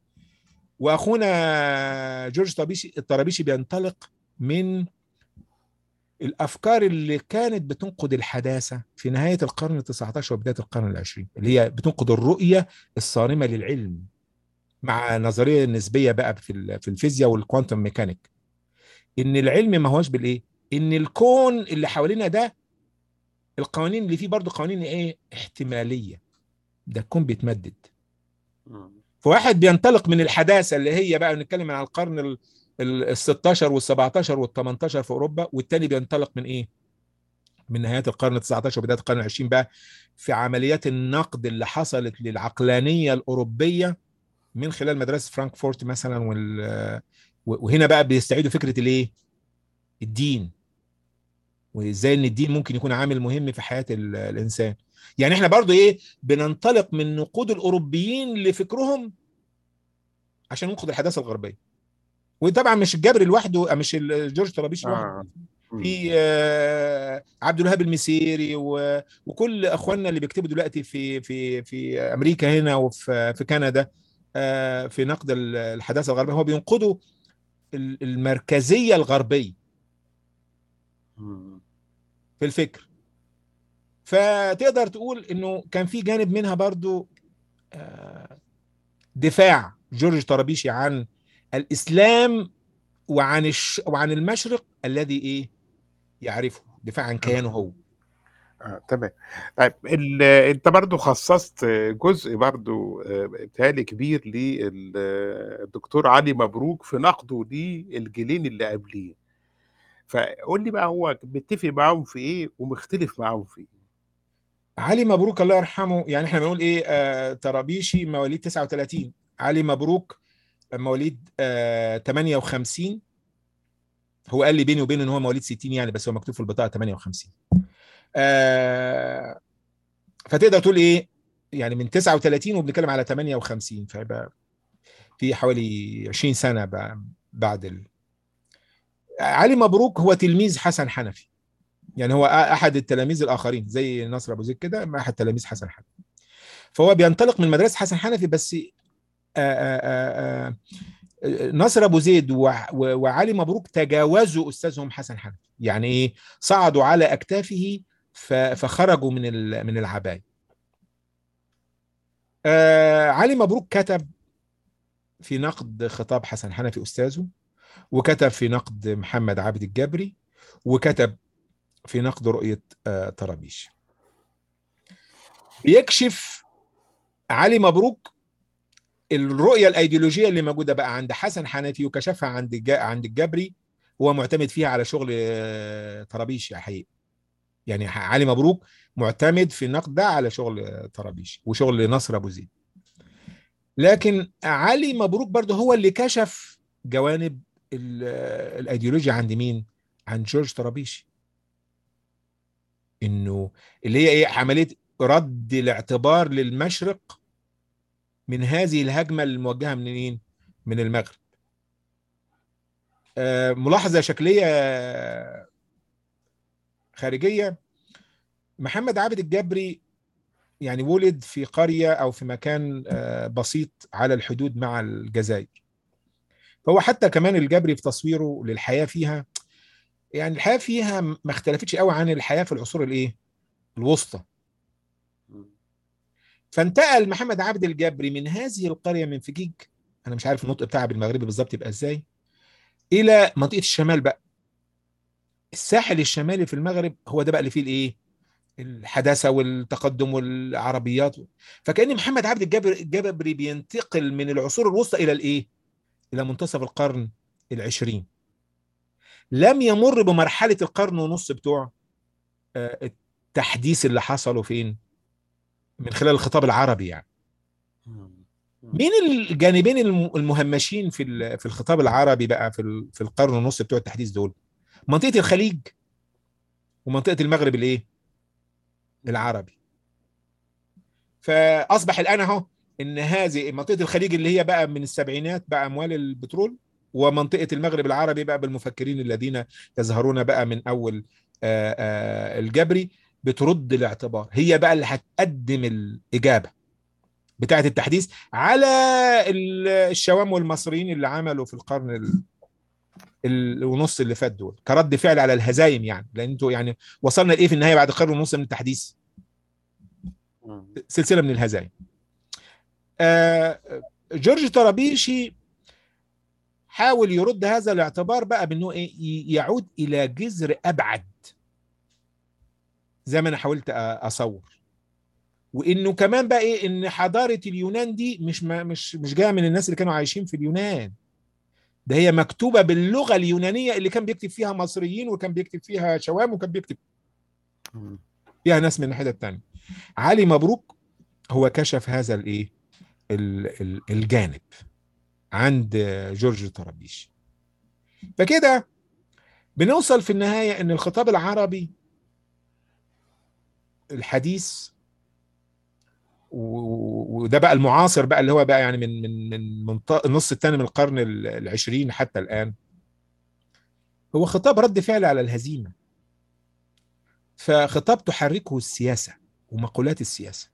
واخونا جورج طرابيشي الطرابيشي بينطلق من الافكار اللي كانت بتنقد الحداثه في نهايه القرن ال19 وبدايه القرن العشرين اللي هي بتنقد الرؤيه الصارمه للعلم مع نظريه النسبيه بقى في في الفيزياء والكوانتم ميكانيك ان العلم ما هوش بالايه ان الكون اللي حوالينا ده القوانين اللي فيه برضه قوانين ايه احتماليه ده الكون بيتمدد فواحد بينطلق من الحداثه اللي هي بقى نتكلم عن القرن ال 16 وال 17 وال 18 في اوروبا والتاني بينطلق من ايه من نهايه القرن ال 19 وبدايه القرن العشرين بقى في عمليات النقد اللي حصلت للعقلانيه الاوروبيه من خلال مدرسه فرانكفورت مثلا وال وهنا بقى بيستعيدوا فكره الايه؟ الدين وازاي ان الدين ممكن يكون عامل مهم في حياه الانسان. يعني احنا برضو ايه بننطلق من نقود الاوروبيين لفكرهم عشان ننقد الحداثه الغربيه. وطبعا مش الجبر لوحده مش جورج طرابيش لوحده آه. في آه عبد الوهاب المسيري وكل اخواننا اللي بيكتبوا دلوقتي في في في امريكا هنا وفي في كندا آه في نقد الحداثه الغربيه هو بينقدوا المركزيه الغربيه في الفكر فتقدر تقول انه كان في جانب منها برضو دفاع جورج طرابيشي عن الاسلام وعن الش... وعن المشرق الذي ايه يعرفه دفاع عن كيانه هو آه، تمام طيب ال... انت برضو خصصت جزء برضو بتهيألي كبير للدكتور علي مبروك في نقده للجيلين اللي قبليه فقول لي بقى هو متفق معاهم في ايه ومختلف معاهم في ايه علي مبروك الله يرحمه يعني احنا بنقول ايه آه طرابيشي مواليد 39 علي مبروك مواليد آه 58 هو قال لي بيني وبينه ان هو مواليد 60 يعني بس هو مكتوب في البطاقه 58 آه فتقدر تقول ايه يعني من 39 وبنتكلم على 58 فيبقى في حوالي 20 سنه بعد ال... علي مبروك هو تلميذ حسن حنفي يعني هو احد التلاميذ الاخرين زي نصر ابو زيد كده احد تلاميذ حسن حنفي فهو بينطلق من مدرسه حسن حنفي بس آآ آآ نصر ابو زيد وعلي مبروك تجاوزوا استاذهم حسن حنفي يعني ايه صعدوا على اكتافه فخرجوا من من العبايه علي مبروك كتب في نقد خطاب حسن حنفي استاذه وكتب في نقد محمد عبد الجبري وكتب في نقد رؤيه طرابيش يكشف علي مبروك الرؤيه الايديولوجيه اللي موجوده بقى عند حسن حنفي وكشفها عند عند الجبري هو معتمد فيها على شغل طرابيش حقيقي يعني علي مبروك معتمد في النقد ده على شغل طرابيش وشغل نصر ابو زيد لكن علي مبروك برضه هو اللي كشف جوانب الايديولوجيا عند مين عند جورج طرابيشي انه اللي هي ايه عمليه رد الاعتبار للمشرق من هذه الهجمه الموجهه من مين من المغرب آه ملاحظه شكليه خارجيه محمد عابد الجبري يعني ولد في قريه او في مكان آه بسيط على الحدود مع الجزائر فهو حتى كمان الجبري في تصويره للحياه فيها يعني الحياه فيها ما اختلفتش قوي عن الحياه في العصور الايه الوسطى فانتقل محمد عبد الجبري من هذه القريه من فجيج انا مش عارف النطق بتاعها بالمغربي بالظبط يبقى ازاي الى منطقه الشمال بقى الساحل الشمالي في المغرب هو ده بقى اللي فيه الايه الحداثه والتقدم والعربيات فكان محمد عبد الجبري الجبري بينتقل من العصور الوسطى الى الايه الى منتصف القرن العشرين لم يمر بمرحله القرن ونص بتوع التحديث اللي حصلوا فين من خلال الخطاب العربي يعني مين الجانبين المهمشين في في الخطاب العربي بقى في في القرن ونص بتوع التحديث دول منطقه الخليج ومنطقه المغرب الايه العربي فاصبح الان اهو ان هذه منطقه الخليج اللي هي بقى من السبعينات بقى اموال البترول ومنطقه المغرب العربي بقى بالمفكرين الذين يظهرون بقى من اول آآ آآ الجبري بترد الاعتبار هي بقى اللي هتقدم الاجابه بتاعه التحديث على الشوام والمصريين اللي عملوا في القرن ال... ال... ونص اللي فات دول كرد فعل على الهزايم يعني لان انتوا يعني وصلنا لايه في النهايه بعد قرن ونص من التحديث سلسله من الهزايم آه جورج طرابيشي حاول يرد هذا الاعتبار بقى بانه ايه يعود الى جذر ابعد زي ما انا حاولت اصور وانه كمان بقى ايه ان حضاره اليونان دي مش ما مش مش جايه من الناس اللي كانوا عايشين في اليونان ده هي مكتوبه باللغه اليونانيه اللي كان بيكتب فيها مصريين وكان بيكتب فيها شوام وكان بيكتب فيها ناس من الناحيه الثانيه علي مبروك هو كشف هذا الايه الجانب عند جورج طرابيش فكده بنوصل في النهايه ان الخطاب العربي الحديث وده بقى المعاصر بقى اللي هو بقى يعني من من من النص الثاني من القرن العشرين حتى الآن هو خطاب رد فعل على الهزيمة فخطاب تحركه السياسة ومقولات السياسة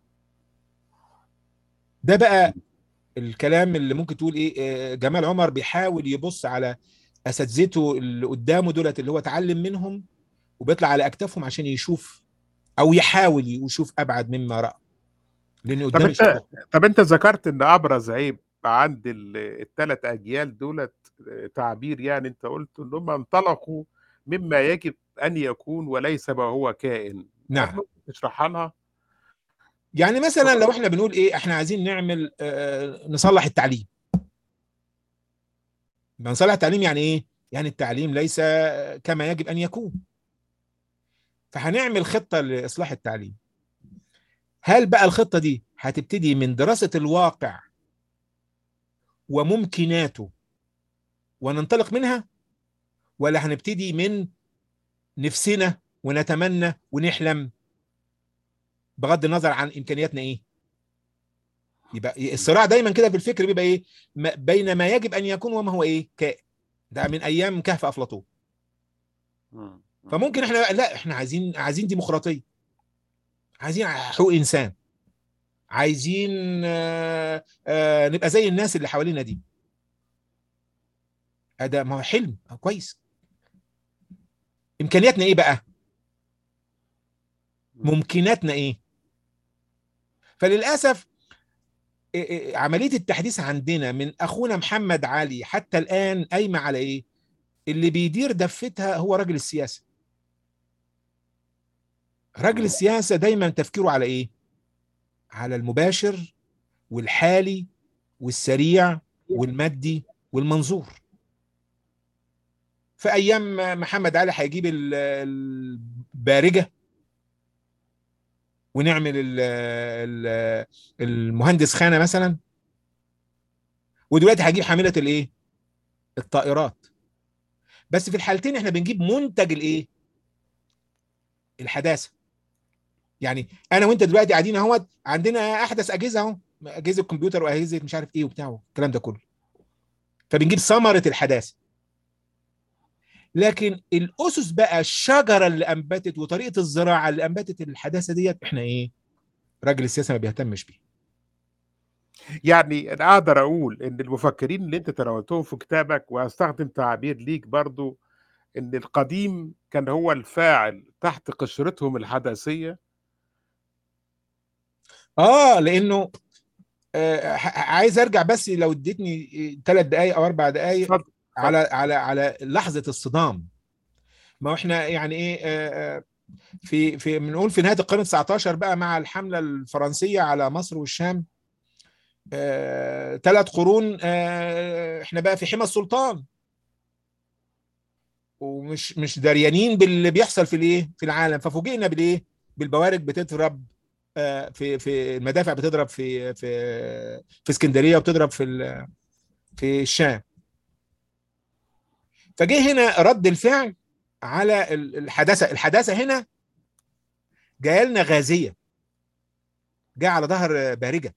ده بقى الكلام اللي ممكن تقول ايه جمال عمر بيحاول يبص على اساتذته اللي قدامه دولت اللي هو اتعلم منهم وبيطلع على اكتافهم عشان يشوف او يحاول يشوف ابعد مما راى لان طب انت طب انت ذكرت ان ابرز عيب عند الثلاث اجيال دولت تعبير يعني انت قلت ان هم انطلقوا مما يجب ان يكون وليس ما هو كائن نعم تشرحها لنا يعني مثلا لو احنا بنقول ايه احنا عايزين نعمل اه نصلح التعليم نصلح التعليم يعني ايه يعني التعليم ليس كما يجب ان يكون فهنعمل خطه لاصلاح التعليم هل بقى الخطة دي هتبتدي من دراسة الواقع وممكناته وننطلق منها ولا هنبتدي من نفسنا ونتمنى ونحلم بغض النظر عن امكانياتنا ايه يبقى الصراع دايما كده في الفكر بيبقى ايه بين ما يجب ان يكون وما هو ايه كائن ده من ايام كهف افلاطون فممكن احنا لا احنا عايزين عايزين ديمقراطيه عايزين حقوق انسان عايزين آآ آآ نبقى زي الناس اللي حوالينا دي ده ما هو حلم كويس امكانياتنا ايه بقى ممكناتنا ايه فللاسف عمليه التحديث عندنا من اخونا محمد علي حتى الان قايمه على ايه اللي بيدير دفتها هو راجل السياسه راجل السياسه دايما تفكيره على ايه على المباشر والحالي والسريع والمادي والمنظور في ايام محمد علي هيجيب البارجه ونعمل المهندس خانه مثلا ودلوقتي هجيب حامله الايه الطائرات بس في الحالتين احنا بنجيب منتج الايه الحداثه يعني انا وانت دلوقتي قاعدين اهوت عندنا احدث اجهزه اهو اجهزه كمبيوتر واجهزه مش عارف ايه وبتاع الكلام ده كله فبنجيب ثمره الحداثه لكن الاسس بقى الشجره اللي انبتت وطريقه الزراعه اللي انبتت الحداثه ديت احنا ايه راجل السياسه ما بيهتمش بيه يعني انا اقدر اقول ان المفكرين اللي انت تناولتهم في كتابك وهستخدم تعبير ليك برضو ان القديم كان هو الفاعل تحت قشرتهم الحداثيه اه لانه آه عايز ارجع بس لو اديتني ثلاث دقائق او اربع دقائق على على على لحظه الصدام ما احنا يعني ايه آه في في بنقول في نهايه القرن 19 بقى مع الحمله الفرنسيه على مصر والشام ثلاث قرون آه احنا بقى في حمى السلطان ومش مش دريانين باللي بيحصل في الايه في العالم ففوجئنا بالايه بالبوارج بتضرب آه في في المدافع بتضرب في في في اسكندريه وبتضرب في في الشام فجه هنا رد الفعل على الحداثه الحداثه هنا جايه لنا غازيه جايه على ظهر بارجه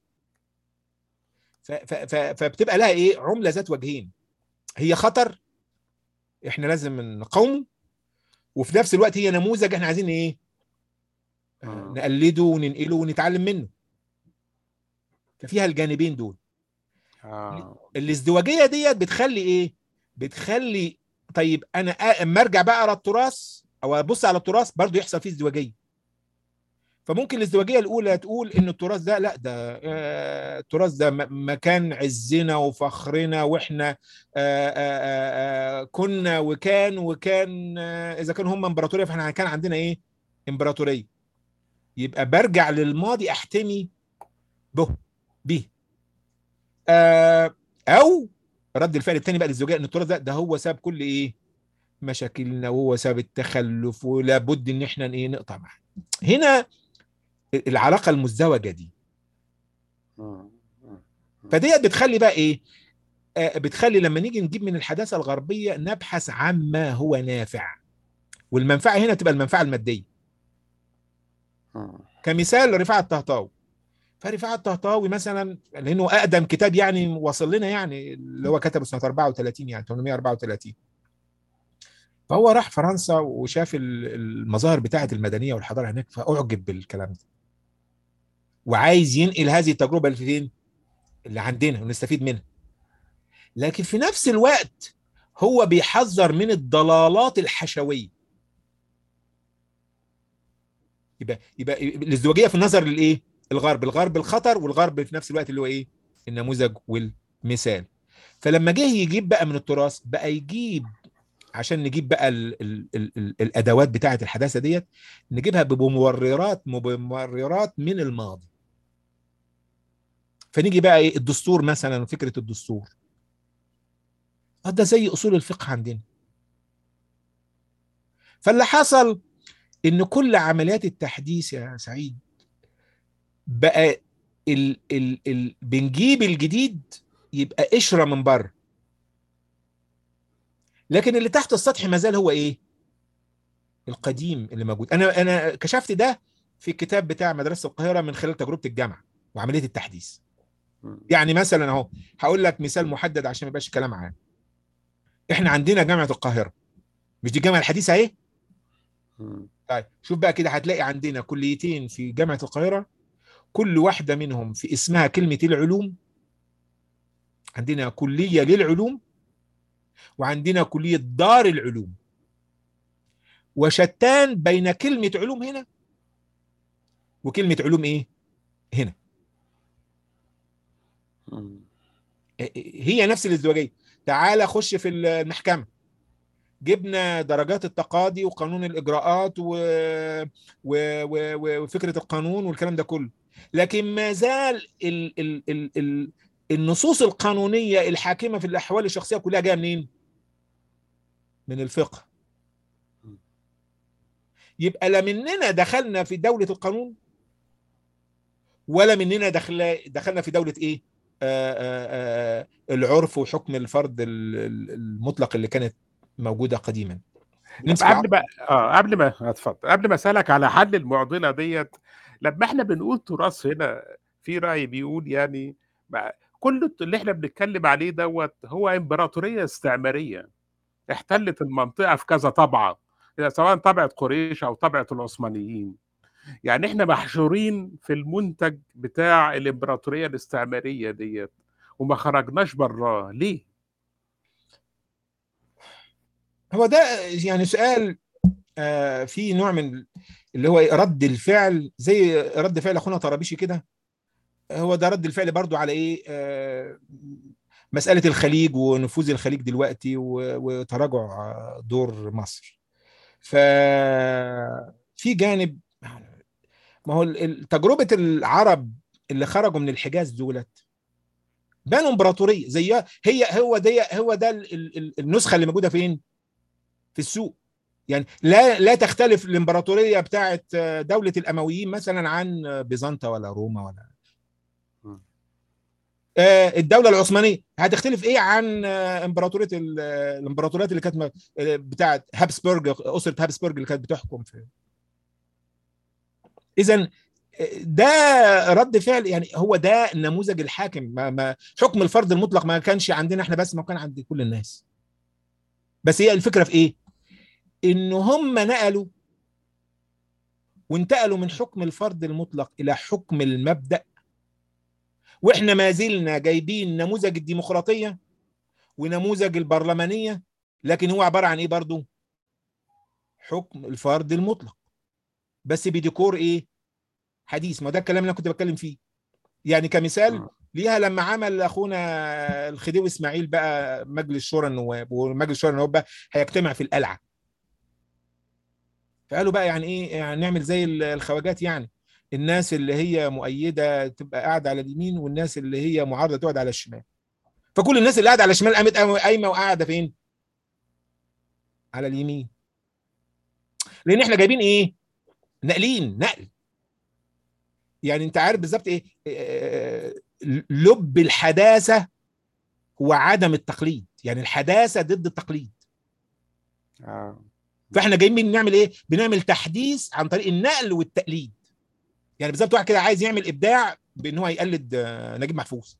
فبتبقى لها ايه عمله ذات وجهين هي خطر احنا لازم نقاومه وفي نفس الوقت هي نموذج احنا عايزين ايه آه. نقلده وننقله ونتعلم منه ففيها الجانبين دول آه. الازدواجيه ديت بتخلي ايه بتخلي طيب انا اما ارجع بقى على التراث او ابص على التراث برضو يحصل فيه ازدواجيه فممكن الازدواجيه الاولى تقول ان التراث ده لا ده آه التراث ده مكان عزنا وفخرنا واحنا آه آه كنا وكان وكان اذا كان هم امبراطوريه فاحنا كان عندنا ايه امبراطوريه يبقى برجع للماضي احتمي به به او رد الفعل الثاني بقى للزوجيه ان التراث ده ده هو سبب كل ايه مشاكلنا وهو سبب التخلف ولابد ان احنا ايه نقطع معاه هنا العلاقه المزدوجه دي فديت بتخلي بقى ايه آه بتخلي لما نيجي نجيب من الحداثه الغربيه نبحث عن ما هو نافع والمنفعه هنا تبقى المنفعه الماديه كمثال رفاعة الطهطاوي فرفاعة الطهطاوي مثلا لانه اقدم كتاب يعني وصل لنا يعني اللي هو كتبه سنه 34 يعني 834 فهو راح فرنسا وشاف المظاهر بتاعه المدنيه والحضاره هناك فاعجب بالكلام ده وعايز ينقل هذه التجربه اللي فين اللي عندنا ونستفيد منها لكن في نفس الوقت هو بيحذر من الضلالات الحشويه يبقى يبقى الازدواجيه في النظر للايه الغرب الغرب الخطر والغرب في نفس الوقت اللي هو ايه النموذج والمثال فلما جه يجيب بقى من التراث بقى يجيب عشان نجيب بقى ال ال ال ال الادوات بتاعه الحداثه ديت نجيبها بمبررات مبررات من الماضي فنيجي بقى ايه الدستور مثلا فكره الدستور ده زي اصول الفقه عندنا فاللي حصل ان كل عمليات التحديث يا سعيد بقى ال ال ال بنجيب الجديد يبقى قشره من بره لكن اللي تحت السطح ما زال هو ايه القديم اللي موجود انا انا كشفت ده في الكتاب بتاع مدرسه القاهره من خلال تجربه الجامعه وعمليه التحديث مم. يعني مثلا اهو هقول لك مثال محدد عشان ما يبقاش كلام عام احنا عندنا جامعه القاهره مش دي الجامعه الحديثه اهي مم. طيب شوف بقى كده هتلاقي عندنا كليتين في جامعه القاهره كل واحده منهم في اسمها كلمه العلوم عندنا كليه للعلوم وعندنا كليه دار العلوم وشتان بين كلمه علوم هنا وكلمه علوم ايه هنا مم. هي نفس الازدواجيه تعال خش في المحكمه جبنا درجات التقاضي وقانون الاجراءات و... و... و... و- وفكره القانون والكلام ده كله لكن ما زال ال... ال... ال... ال... النصوص القانونيه الحاكمه في الاحوال الشخصيه كلها جايه منين؟ من الفقه يبقى لا مننا دخلنا في دوله القانون ولا مننا دخل دخلنا في دوله ايه؟ آآ آآ العرف وحكم الفرد ال- ال- المطلق اللي كانت موجوده قديما طب نمسك قبل ما اه قبل ما اتفضل قبل ما اسالك على حل المعضله ديت لما احنا بنقول تراث هنا في راي بيقول يعني ما- كل اللي احنا بنتكلم عليه دوت هو امبراطوريه استعماريه احتلت المنطقه في كذا طبعه سواء طبعه قريش او طبعه العثمانيين يعني احنا محشورين في المنتج بتاع الامبراطوريه الاستعماريه ديت وما خرجناش براه ليه؟ هو ده يعني سؤال آه، في نوع من اللي هو رد الفعل زي رد فعل اخونا طرابيشي كده هو ده رد الفعل برضو على ايه آه، مسألة الخليج ونفوذ الخليج دلوقتي و- وتراجع دور مصر ففي جانب ما هو ال- ال- تجربة العرب اللي خرجوا من الحجاز دولت بنوا امبراطورية زي هي هو ده هو ده ال- ال- ال- النسخة اللي موجودة فين؟ في السوق يعني لا لا تختلف الامبراطوريه بتاعت دوله الامويين مثلا عن بيزنطة ولا روما ولا م. آه، الدوله العثمانيه هتختلف ايه عن آه، امبراطوريه ال- الامبراطوريات اللي كانت م- آه، بتاعت هابسبرج اسره هابسبرج اللي كانت بتحكم في اذا ده رد فعل يعني هو ده النموذج الحاكم ما ما حكم الفرد المطلق ما كانش عندنا احنا بس ما كان عند كل الناس بس هي الفكره في ايه ان هم نقلوا وانتقلوا من حكم الفرد المطلق الى حكم المبدا واحنا ما زلنا جايبين نموذج الديمقراطيه ونموذج البرلمانيه لكن هو عباره عن ايه برضو حكم الفرد المطلق بس بديكور ايه حديث ما ده الكلام اللي انا كنت بتكلم فيه يعني كمثال م. ليها لما عمل اخونا الخديوي اسماعيل بقى مجلس شورى النواب ومجلس شورى النواب بقى هيجتمع في القلعه فقالوا بقى يعني ايه يعني نعمل زي الخواجات يعني الناس اللي هي مؤيده تبقى قاعده على اليمين والناس اللي هي معارضه تقعد على الشمال فكل الناس اللي قاعده على الشمال قامت قايمه وقاعده فين على اليمين لان احنا جايبين ايه ناقلين نقل يعني انت عارف بالظبط ايه آه، لب الحداثه هو عدم التقليد يعني الحداثه ضد التقليد آه. فاحنا جايين نعمل ايه بنعمل تحديث عن طريق النقل والتقليد يعني بالظبط واحد كده عايز يعمل ابداع بان هو يقلد آه، نجيب محفوظ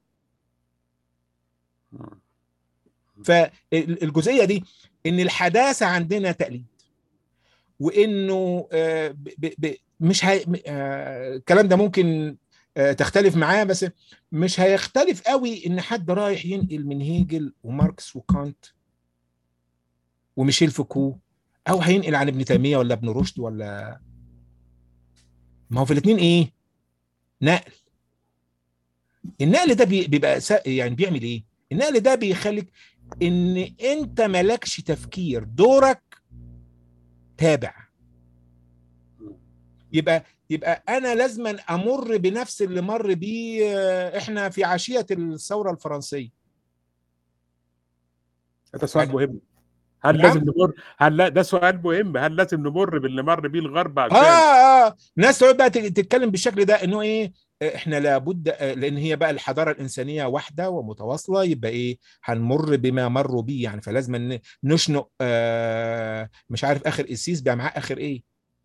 م. فالجزئيه دي ان الحداثه عندنا تقليد وانه آه، ب- ب- ب- مش هي... آه، الكلام ده ممكن آه، تختلف معاه بس مش هيختلف قوي ان حد رايح ينقل من هيجل وماركس وكانت وميشيل فوكو او هينقل عن ابن تيميه ولا ابن رشد ولا ما هو في الاثنين ايه نقل النقل ده بي- بيبقى سا- يعني بيعمل ايه النقل ده بيخليك ان انت مالكش تفكير دورك تابع يبقى يبقى انا لازما امر بنفس اللي مر بيه آه، احنا في عشيه الثوره الفرنسيه ده سؤال يعني- مهم هل نعم. لازم نمر هل لا ده سؤال مهم هل لازم نمر باللي مر بيه الغرب عشان اه اه ناس تقعد بقى تت- تتكلم بالشكل ده انه ايه احنا لابد لان هي بقى الحضاره الانسانيه واحده ومتواصله يبقى ايه هنمر بما مروا بيه يعني فلازم ن- نشنق آه، مش عارف اخر قسيس بقى معاه اخر ايه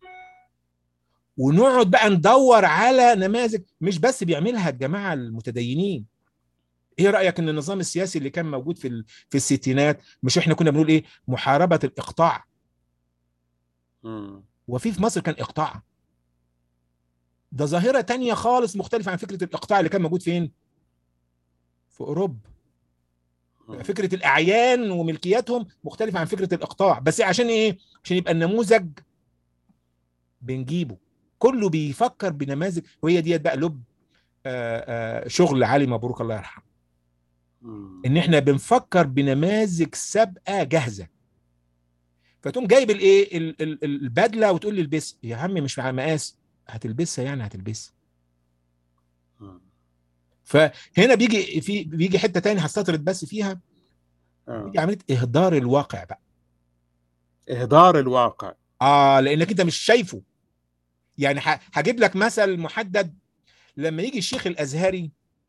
ونقعد بقى ندور على نماذج مش بس بيعملها الجماعه المتدينين ايه رايك ان النظام السياسي اللي كان موجود في ال- في الستينات مش احنا كنا بنقول ايه محاربه الاقطاع مم. وفي في مصر كان اقطاع ده ظاهره تانية خالص مختلفه عن فكره الاقطاع اللي كان موجود فين في اوروبا مم. فكره الاعيان وملكياتهم مختلفه عن فكره الاقطاع بس عشان ايه عشان يبقى النموذج بنجيبه كله بيفكر بنماذج وهي ديت بقى لب آه، آه، شغل علي مبروك الله يرحمه مم. ان احنا بنفكر بنماذج سابقه جاهزه فتقوم جايب الايه ال- ال- ال- البدله وتقول لي البس يا عم مش مع مقاس هتلبسها يعني هتلبسها مم. فهنا بيجي في بيجي حته تاني هستطرد بس فيها آه. بيجي عمليه اهدار الواقع بقى إهدار الواقع اه لانك انت مش شايفه يعني ه- هجيب لك مثل محدد لما يجي الشيخ الازهري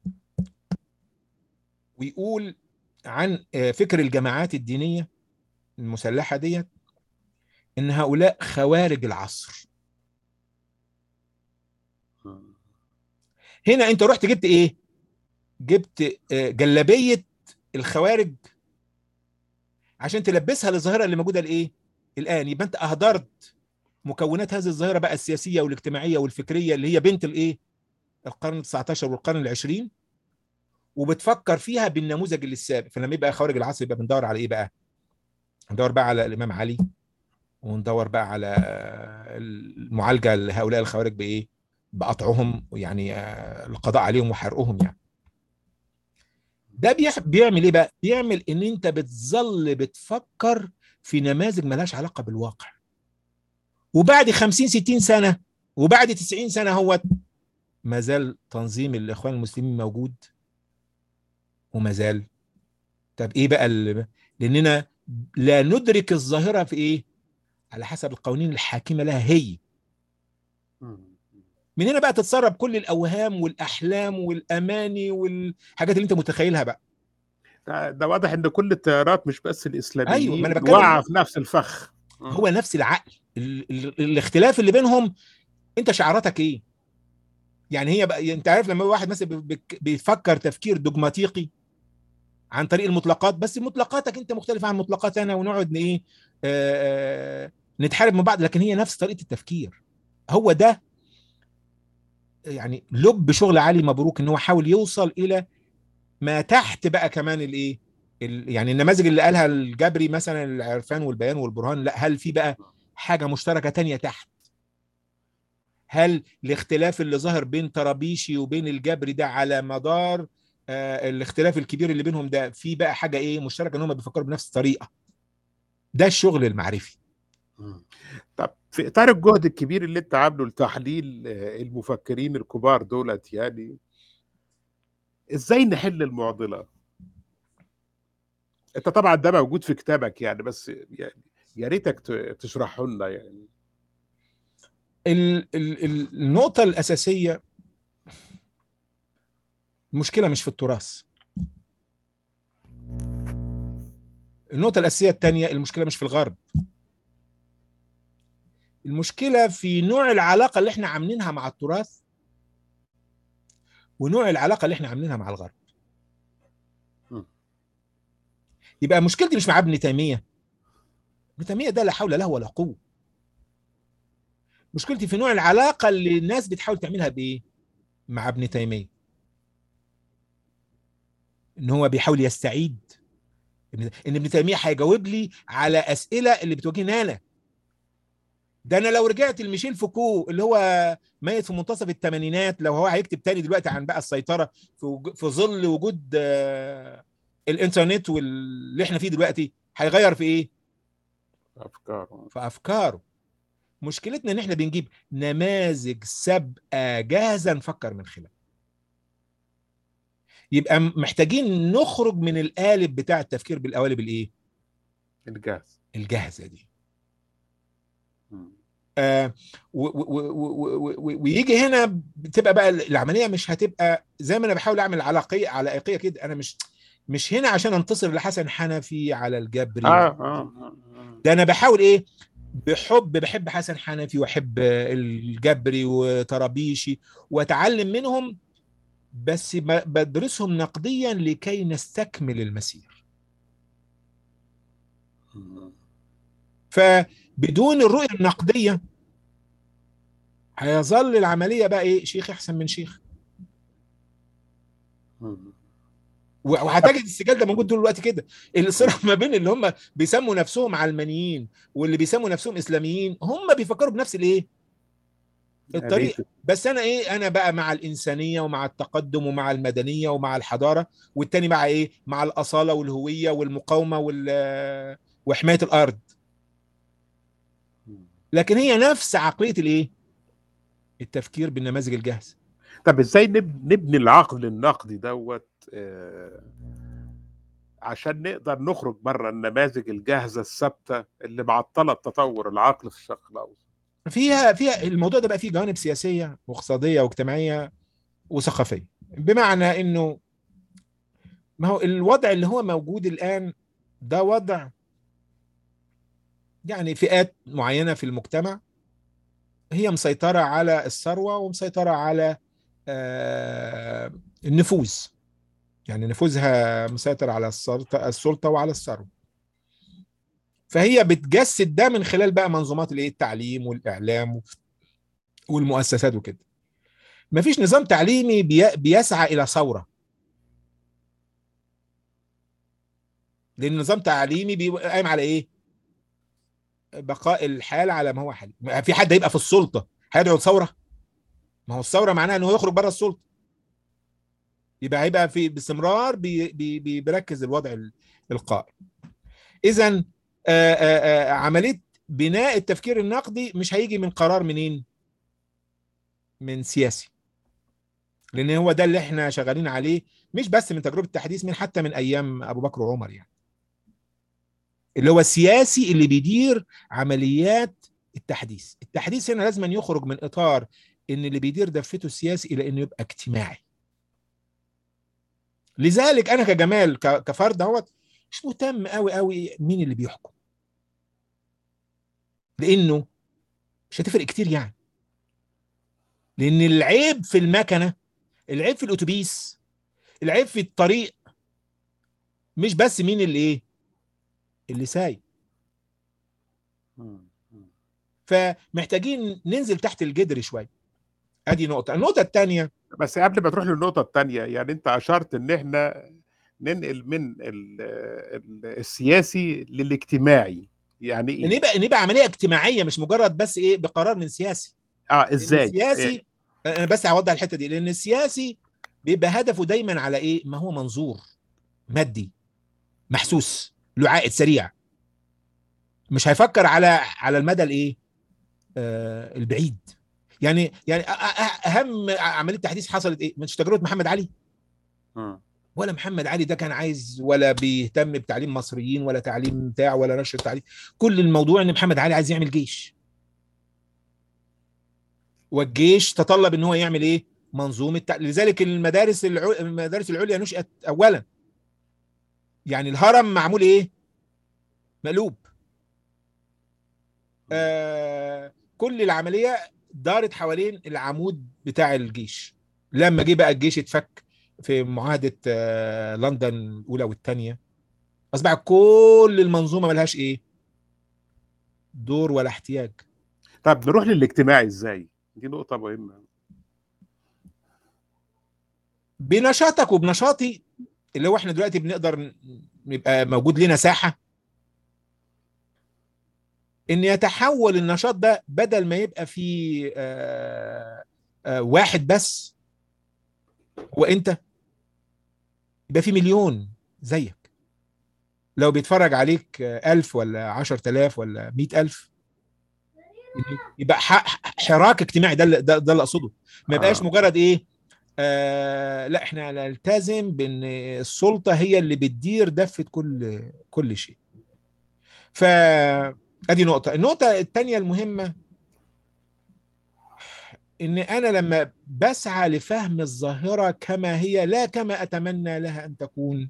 ويقول عن آه، فكر الجماعات الدينيه المسلحه ديت ان هؤلاء خوارج العصر مم. هنا انت رحت جبت ايه جبت آه، جلابيه الخوارج عشان تلبسها للظاهره اللي موجوده الايه الان يبقى انت اهدرت مكونات هذه الظاهره بقى السياسيه والاجتماعيه والفكريه اللي هي بنت الايه القرن ال19 والقرن العشرين وبتفكر فيها بالنموذج اللي السابق فلما يبقى خوارج العصر يبقى بندور على ايه بقى ندور بقى على الامام علي وندور بقى على المعالجه لهؤلاء الخوارج بايه بقطعهم يعني آه، القضاء عليهم وحرقهم يعني ده بيح- بيعمل ايه بقى بيعمل ان انت بتظل بتفكر في نماذج ملهاش علاقه بالواقع وبعد 50 60 سنه وبعد 90 سنه هو ما زال تنظيم الاخوان المسلمين موجود وما زال طب ايه بقى اللي لاننا لا ندرك الظاهره في ايه على حسب القوانين الحاكمه لها هي مم. من هنا بقى تتسرب كل الاوهام والاحلام والاماني والحاجات اللي انت متخيلها بقى ده ده واضح ان كل التيارات مش بس الاسلاميين أيوة، ما أنا بتكلم- واقعه في نفس الفخ مم. هو نفس العقل ال ال الاختلاف اللي بينهم انت شعاراتك ايه يعني هي بقى انت عارف لما واحد مثلا بي- بي- بيفكر تفكير دوجماتيقي عن طريق المطلقات بس مطلقاتك انت مختلفه عن مطلقات انا ونقعد ن- ايه آه، آه، نتحارب من بعض لكن هي نفس طريقه التفكير هو ده يعني لب شغل علي مبروك ان هو حاول يوصل الى ما تحت بقى كمان الايه ال- يعني النماذج اللي قالها الجبري مثلا العرفان والبيان والبرهان لا هل في بقى حاجه مشتركه تانية تحت هل الاختلاف اللي ظهر بين طرابيشي وبين الجبري ده على مدار آه الاختلاف الكبير اللي بينهم ده في بقى حاجه ايه مشتركه ان هم بيفكروا بنفس الطريقه ده الشغل المعرفي مم. طب في اطار الجهد الكبير اللي انت عامله لتحليل آه، المفكرين الكبار دولت يعني ازاي نحل المعضله؟ انت طبعا ده موجود في كتابك يعني بس يعني يا ريتك ت- تشرحه لنا يعني ال ال ال النقطه الاساسيه المشكله مش في التراث النقطه الاساسيه الثانيه المشكله مش في الغرب المشكله في نوع العلاقه اللي احنا عاملينها مع التراث ونوع العلاقه اللي احنا عاملينها مع الغرب م. يبقى مشكلتي مش مع ابن تيميه ابن تيميه ده لا حول له ولا قوه مشكلتي في نوع العلاقه اللي الناس بتحاول تعملها بايه مع ابن تيميه ان هو بيحاول يستعيد ان إن ابن تيميه هيجاوب لي على اسئله اللي بتواجهني انا ده انا لو رجعت لميشيل فوكو اللي هو ميت في منتصف الثمانينات لو هو هيكتب تاني دلوقتي عن بقى السيطره في وج- في ظل وجود آه، الانترنت واللي احنا فيه دلوقتي هيغير في ايه؟ افكار في افكاره مشكلتنا ان احنا بنجيب نماذج سابقه جاهزه نفكر من خلالها يبقى م- محتاجين نخرج من القالب بتاع التفكير بالقوالب الايه الجاهز الجاهزه دي مم. آه و- و- و- و- و- ويجي هنا بتبقى بقى العمليه مش هتبقى زي ما انا بحاول اعمل علاقيه علائقيه كده انا مش مش هنا عشان انتصر لحسن حنفي على الجبري اه اه آه. ده انا بحاول ايه بحب بحب حسن حنفي واحب الجبري وطرابيشي واتعلم منهم بس ب- بدرسهم نقديا لكي نستكمل المسير مم. فبدون الرؤيه النقديه هيظل العمليه بقى ايه شيخ احسن من شيخ مم. و- وهتجد السجال ده موجود طول الوقت كده الصراع ما بين اللي هم بيسموا نفسهم علمانيين واللي بيسموا نفسهم اسلاميين هم بيفكروا بنفس الايه الطريق بس انا ايه انا بقى مع الانسانيه ومع التقدم ومع المدنيه ومع الحضاره والتاني مع ايه مع الاصاله والهويه والمقاومه وال وحمايه الارض مم. لكن هي نفس عقليه الايه التفكير بالنماذج الجاهزه طب ازاي نب- نبني العقل النقدي دوت آه، عشان نقدر نخرج بره النماذج الجاهزه الثابته اللي معطله تطور العقل في الشرق الاوسط فيها فيها الموضوع ده بقى فيه جوانب سياسيه واقتصاديه واجتماعيه وثقافيه بمعنى انه ما هو الوضع اللي هو موجود الان ده وضع يعني فئات معينه في المجتمع هي مسيطره على الثروه ومسيطره على آه، النفوذ يعني نفوذها مسيطر على السلطه السلطه وعلى الثروه فهي بتجسد ده من خلال بقى منظومات الايه التعليم والاعلام والمؤسسات وكده مفيش نظام تعليمي بي- بيسعى الى ثوره لان نظام تعليمي بيبقى قايم على ايه بقاء الحال على ما هو حال ما في حد هيبقى في السلطه هيدعو لثوره ما هو الثوره معناها انه يخرج بره السلطه يبقى هيبقى في باستمرار بي بي بي بيركز الوضع ال- القائم اذا عمليه بناء التفكير النقدي مش هيجي من قرار منين من سياسي لان هو ده اللي احنا شغالين عليه مش بس من تجربه التحديث من حتى من ايام ابو بكر وعمر يعني اللي هو السياسي اللي بيدير عمليات التحديث التحديث هنا لازم أن يخرج من اطار ان اللي بيدير دفته السياسي الى انه يبقى اجتماعي لذلك انا كجمال ك- كفرد اهوت مش مهتم قوي قوي مين اللي بيحكم لانه مش هتفرق كتير يعني لان العيب في المكنه العيب في الاتوبيس العيب في الطريق مش بس مين اللي ايه اللي سايق مم. مم. فمحتاجين ننزل تحت الجدر شويه ادي نقطه النقطه الثانيه بس قبل ما تروح للنقطه الثانيه يعني انت اشرت ان احنا ننقل من ال- ال- السياسي للاجتماعي يعني ايه نبقى نبقى عمليه اجتماعيه مش مجرد بس ايه بقرار من سياسي اه لأن ازاي السياسي انا بس هوضح الحته دي لان السياسي بيبقى هدفه دايما على ايه ما هو منظور مادي محسوس له عائد سريع مش هيفكر على على المدى الايه آه البعيد يعني يعني أ- أ- اهم عمليه تحديث حصلت ايه مش تجربه محمد علي مم. ولا محمد علي ده كان عايز ولا بيهتم بتعليم مصريين ولا تعليم بتاع ولا نشر تعليم كل الموضوع ان محمد علي عايز يعمل جيش والجيش تطلب ان هو يعمل ايه منظومه تع... لذلك المدارس العل... المدارس العليا نشأت اولا يعني الهرم معمول ايه مقلوب آه كل العمليه دارت حوالين العمود بتاع الجيش لما جه بقى الجيش اتفك في معاهده آه لندن الاولى والثانيه اصبح كل المنظومه ملهاش ايه دور ولا احتياج طب نروح للاجتماعي ازاي دي نقطه مهمه بنشاطك وبنشاطي اللي هو احنا دلوقتي بنقدر ن- يبقى موجود لنا ساحه ان يتحول النشاط ده بدل ما يبقى في آه، آه، واحد بس وانت يبقى في مليون زيك لو بيتفرج عليك آه، ألف ولا عشر تلاف ولا مئة ألف يبقى ح- حراك اجتماعي ده اللي- ده, ده اللي اقصده ما يبقاش آه. مجرد ايه آه لا احنا نلتزم بان السلطه هي اللي بتدير دفه كل كل شيء ف ادي نقطه النقطه الثانيه المهمه ان انا لما بسعى لفهم الظاهره كما هي لا كما اتمنى لها ان تكون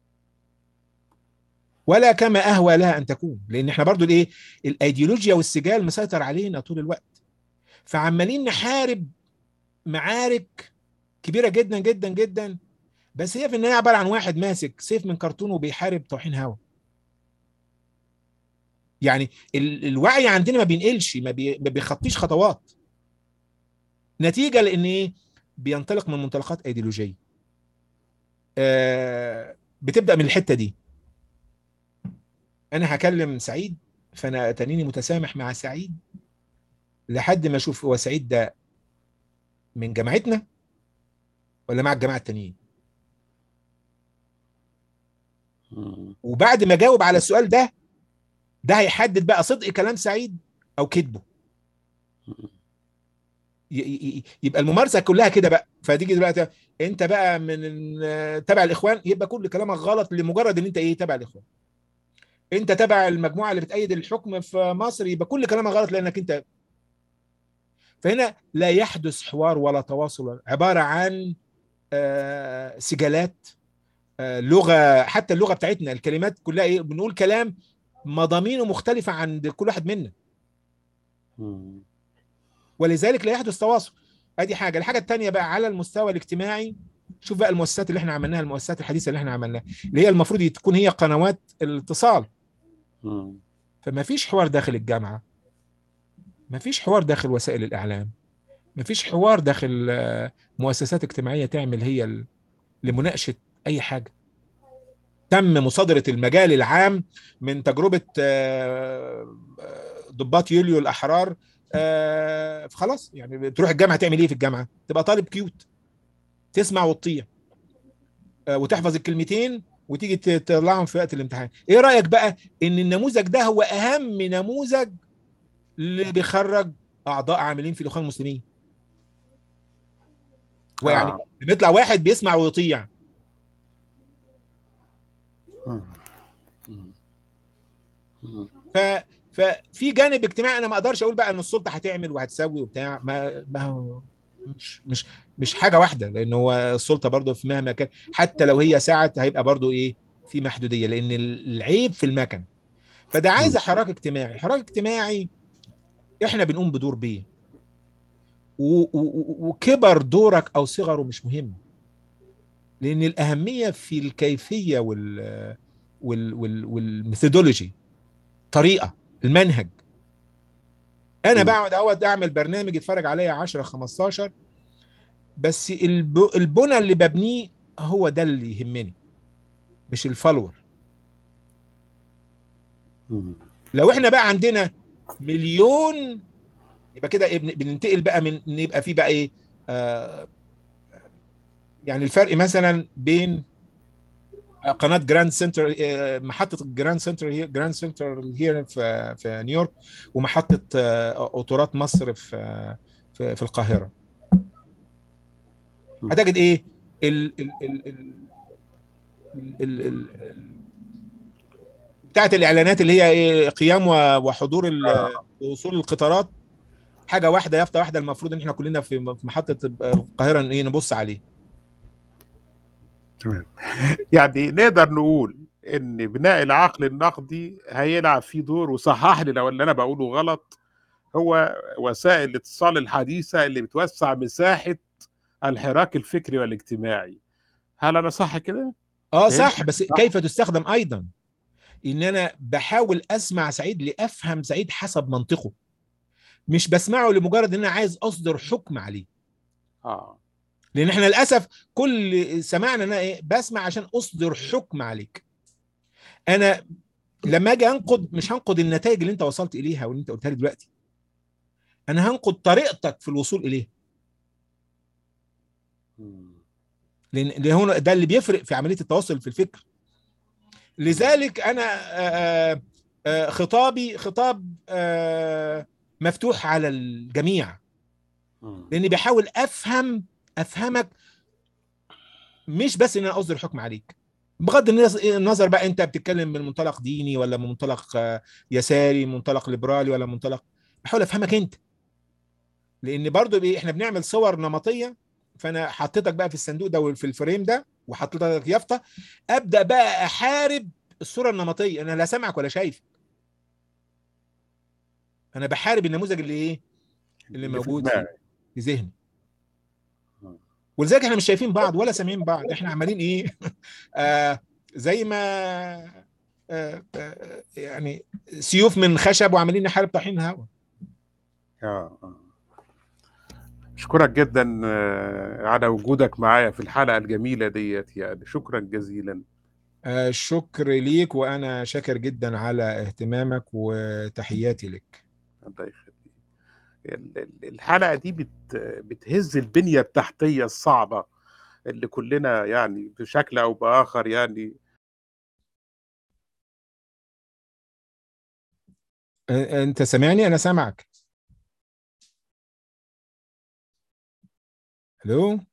ولا كما اهوى لها ان تكون لان احنا برضو الايه الايديولوجيا والسجال مسيطر علينا طول الوقت فعمالين نحارب معارك كبيره جدا جدا جدا بس هي في النهايه عباره عن واحد ماسك سيف من كرتون وبيحارب طوحين هوا يعني ال- الوعي عندنا ما بينقلش ما, بي... ما بيخطيش خطوات نتيجه لان ايه بينطلق من منطلقات ايديولوجيه آه بتبدا من الحته دي انا هكلم سعيد فانا تنيني متسامح مع سعيد لحد ما اشوف هو سعيد ده من جماعتنا ولا مع الجماعه التانيين مم. وبعد ما اجاوب على السؤال ده ده هيحدد بقى صدق كلام سعيد او كذبه ي- ي- يبقى الممارسه كلها كده بقى فتيجي دلوقتي انت بقى من ال- تبع الاخوان يبقى كل كلامك غلط لمجرد ان انت ايه تبع الاخوان انت تبع المجموعه اللي بتأيد الحكم في مصر يبقى كل كلامك غلط لانك انت فهنا لا يحدث حوار ولا تواصل عباره عن آه، سجالات آه، لغه حتى اللغه بتاعتنا الكلمات كلها ايه بنقول كلام مضامينه مختلفه عند كل واحد منا مم. ولذلك لا يحدث تواصل ادي حاجه الحاجه الثانيه بقى على المستوى الاجتماعي شوف بقى المؤسسات اللي احنا عملناها المؤسسات الحديثه اللي احنا عملناها اللي هي المفروض تكون هي قنوات الاتصال مم. فما فيش حوار داخل الجامعه ما فيش حوار داخل وسائل الاعلام ما فيش حوار داخل آه، مؤسسات اجتماعيه تعمل هي ال- لمناقشه اي حاجه تم مصادره المجال العام من تجربه آه، آه، ضباط يوليو الاحرار آه، خلاص يعني تروح الجامعه تعمل ايه في الجامعه تبقى طالب كيوت تسمع وتطيع آه، وتحفظ الكلمتين وتيجي ت- تطلعهم في وقت الامتحان ايه رايك بقى ان النموذج ده هو اهم نموذج اللي بيخرج اعضاء عاملين في الاخوان المسلمين ويعني آه. بيطلع واحد بيسمع ويطيع مم. مم. مم. ف ففي جانب اجتماعي انا ما اقدرش اقول بقى ان السلطه هتعمل وهتسوي وبتاع ما ما هو مش مش مش حاجه واحده لان هو السلطه برضه في مهما كان حتى لو هي ساعت هيبقى برضه ايه في محدوديه لان العيب في المكن فده عايز حراك اجتماعي حراك اجتماعي احنا بنقوم بدور بيه و- و- و- وكبر دورك او صغره مش مهم لان الاهميه في الكيفيه وال وال وال والميثودولوجي طريقه المنهج انا م. بقعد اقعد اعمل برنامج يتفرج عليا 10 15 بس الب... البنى اللي ببنيه هو ده اللي يهمني مش الفولور مم. لو احنا بقى عندنا مليون يبقى كده إيه، بن- بننتقل بقى من ان يبقى في بقى ايه آه يعني الفرق مثلا بين قناه جراند سنتر آه، محطه الجراند سنتر هي جراند سنتر هي في في نيويورك ومحطه آه، قطارات مصر في في, في القاهره م. هتجد ايه ال ال ال ال ال ال ال بتاعت الاعلانات اللي هي ايه قيام و- وحضور ال- وصول القطارات حاجه واحده يافطه واحده المفروض ان احنا كلنا في في محطه القاهره ن- ايه نبص عليه تمام يعني نقدر نقول ان بناء العقل النقدي هيلعب فيه دور وصحح لي لو اللي انا بقوله غلط هو وسائل الاتصال الحديثه اللي بتوسع مساحه الحراك الفكري والاجتماعي هل انا صح كده؟ اه فهمت؟ صح بس صح. كيف تستخدم ايضا ان انا بحاول اسمع سعيد لافهم سعيد حسب منطقه مش بسمعه لمجرد ان انا عايز اصدر حكم عليه اه لان احنا للاسف كل سمعنا انا ايه بسمع عشان اصدر حكم عليك انا لما اجي انقد مش هنقد النتائج اللي انت وصلت اليها واللي انت قلتها لي دلوقتي انا هنقد طريقتك في الوصول اليها مم. لان لأن هو ده اللي بيفرق في عمليه التواصل في الفكر لذلك انا آه، آه، خطابي خطاب آه، مفتوح على الجميع مم. لاني بحاول افهم افهمك مش بس ان انا اصدر حكم عليك بغض النظ- النظر بقى انت بتتكلم من منطلق ديني ولا من منطلق آه، يساري منطلق ليبرالي ولا منطلق بحاول افهمك انت لان برضو بي- احنا بنعمل صور نمطيه فانا حطيتك بقى في الصندوق ده وفي الفريم ده وحطيتك يافطه ابدا بقى احارب الصوره النمطيه انا لا سامعك ولا شايف انا بحارب النموذج اللي ايه اللي في موجود دماغي. في ذهني مم. ولذلك احنا مش شايفين بعض ولا سامعين بعض احنا عمالين ايه آه زي ما آه آه يعني سيوف من خشب وعمالين نحارب طاحين هوا اه اه اشكرك جدا آه، على وجودك معايا في الحلقه الجميله ديت يعني شكرا جزيلا آه الشكر ليك وانا شاكر جدا على اهتمامك وتحياتي لك الله يخليك ال- ال- الحلقه دي بت بتهز البنيه التحتيه الصعبه اللي كلنا يعني بشكل او باخر يعني آه انت سامعني انا سامعك الو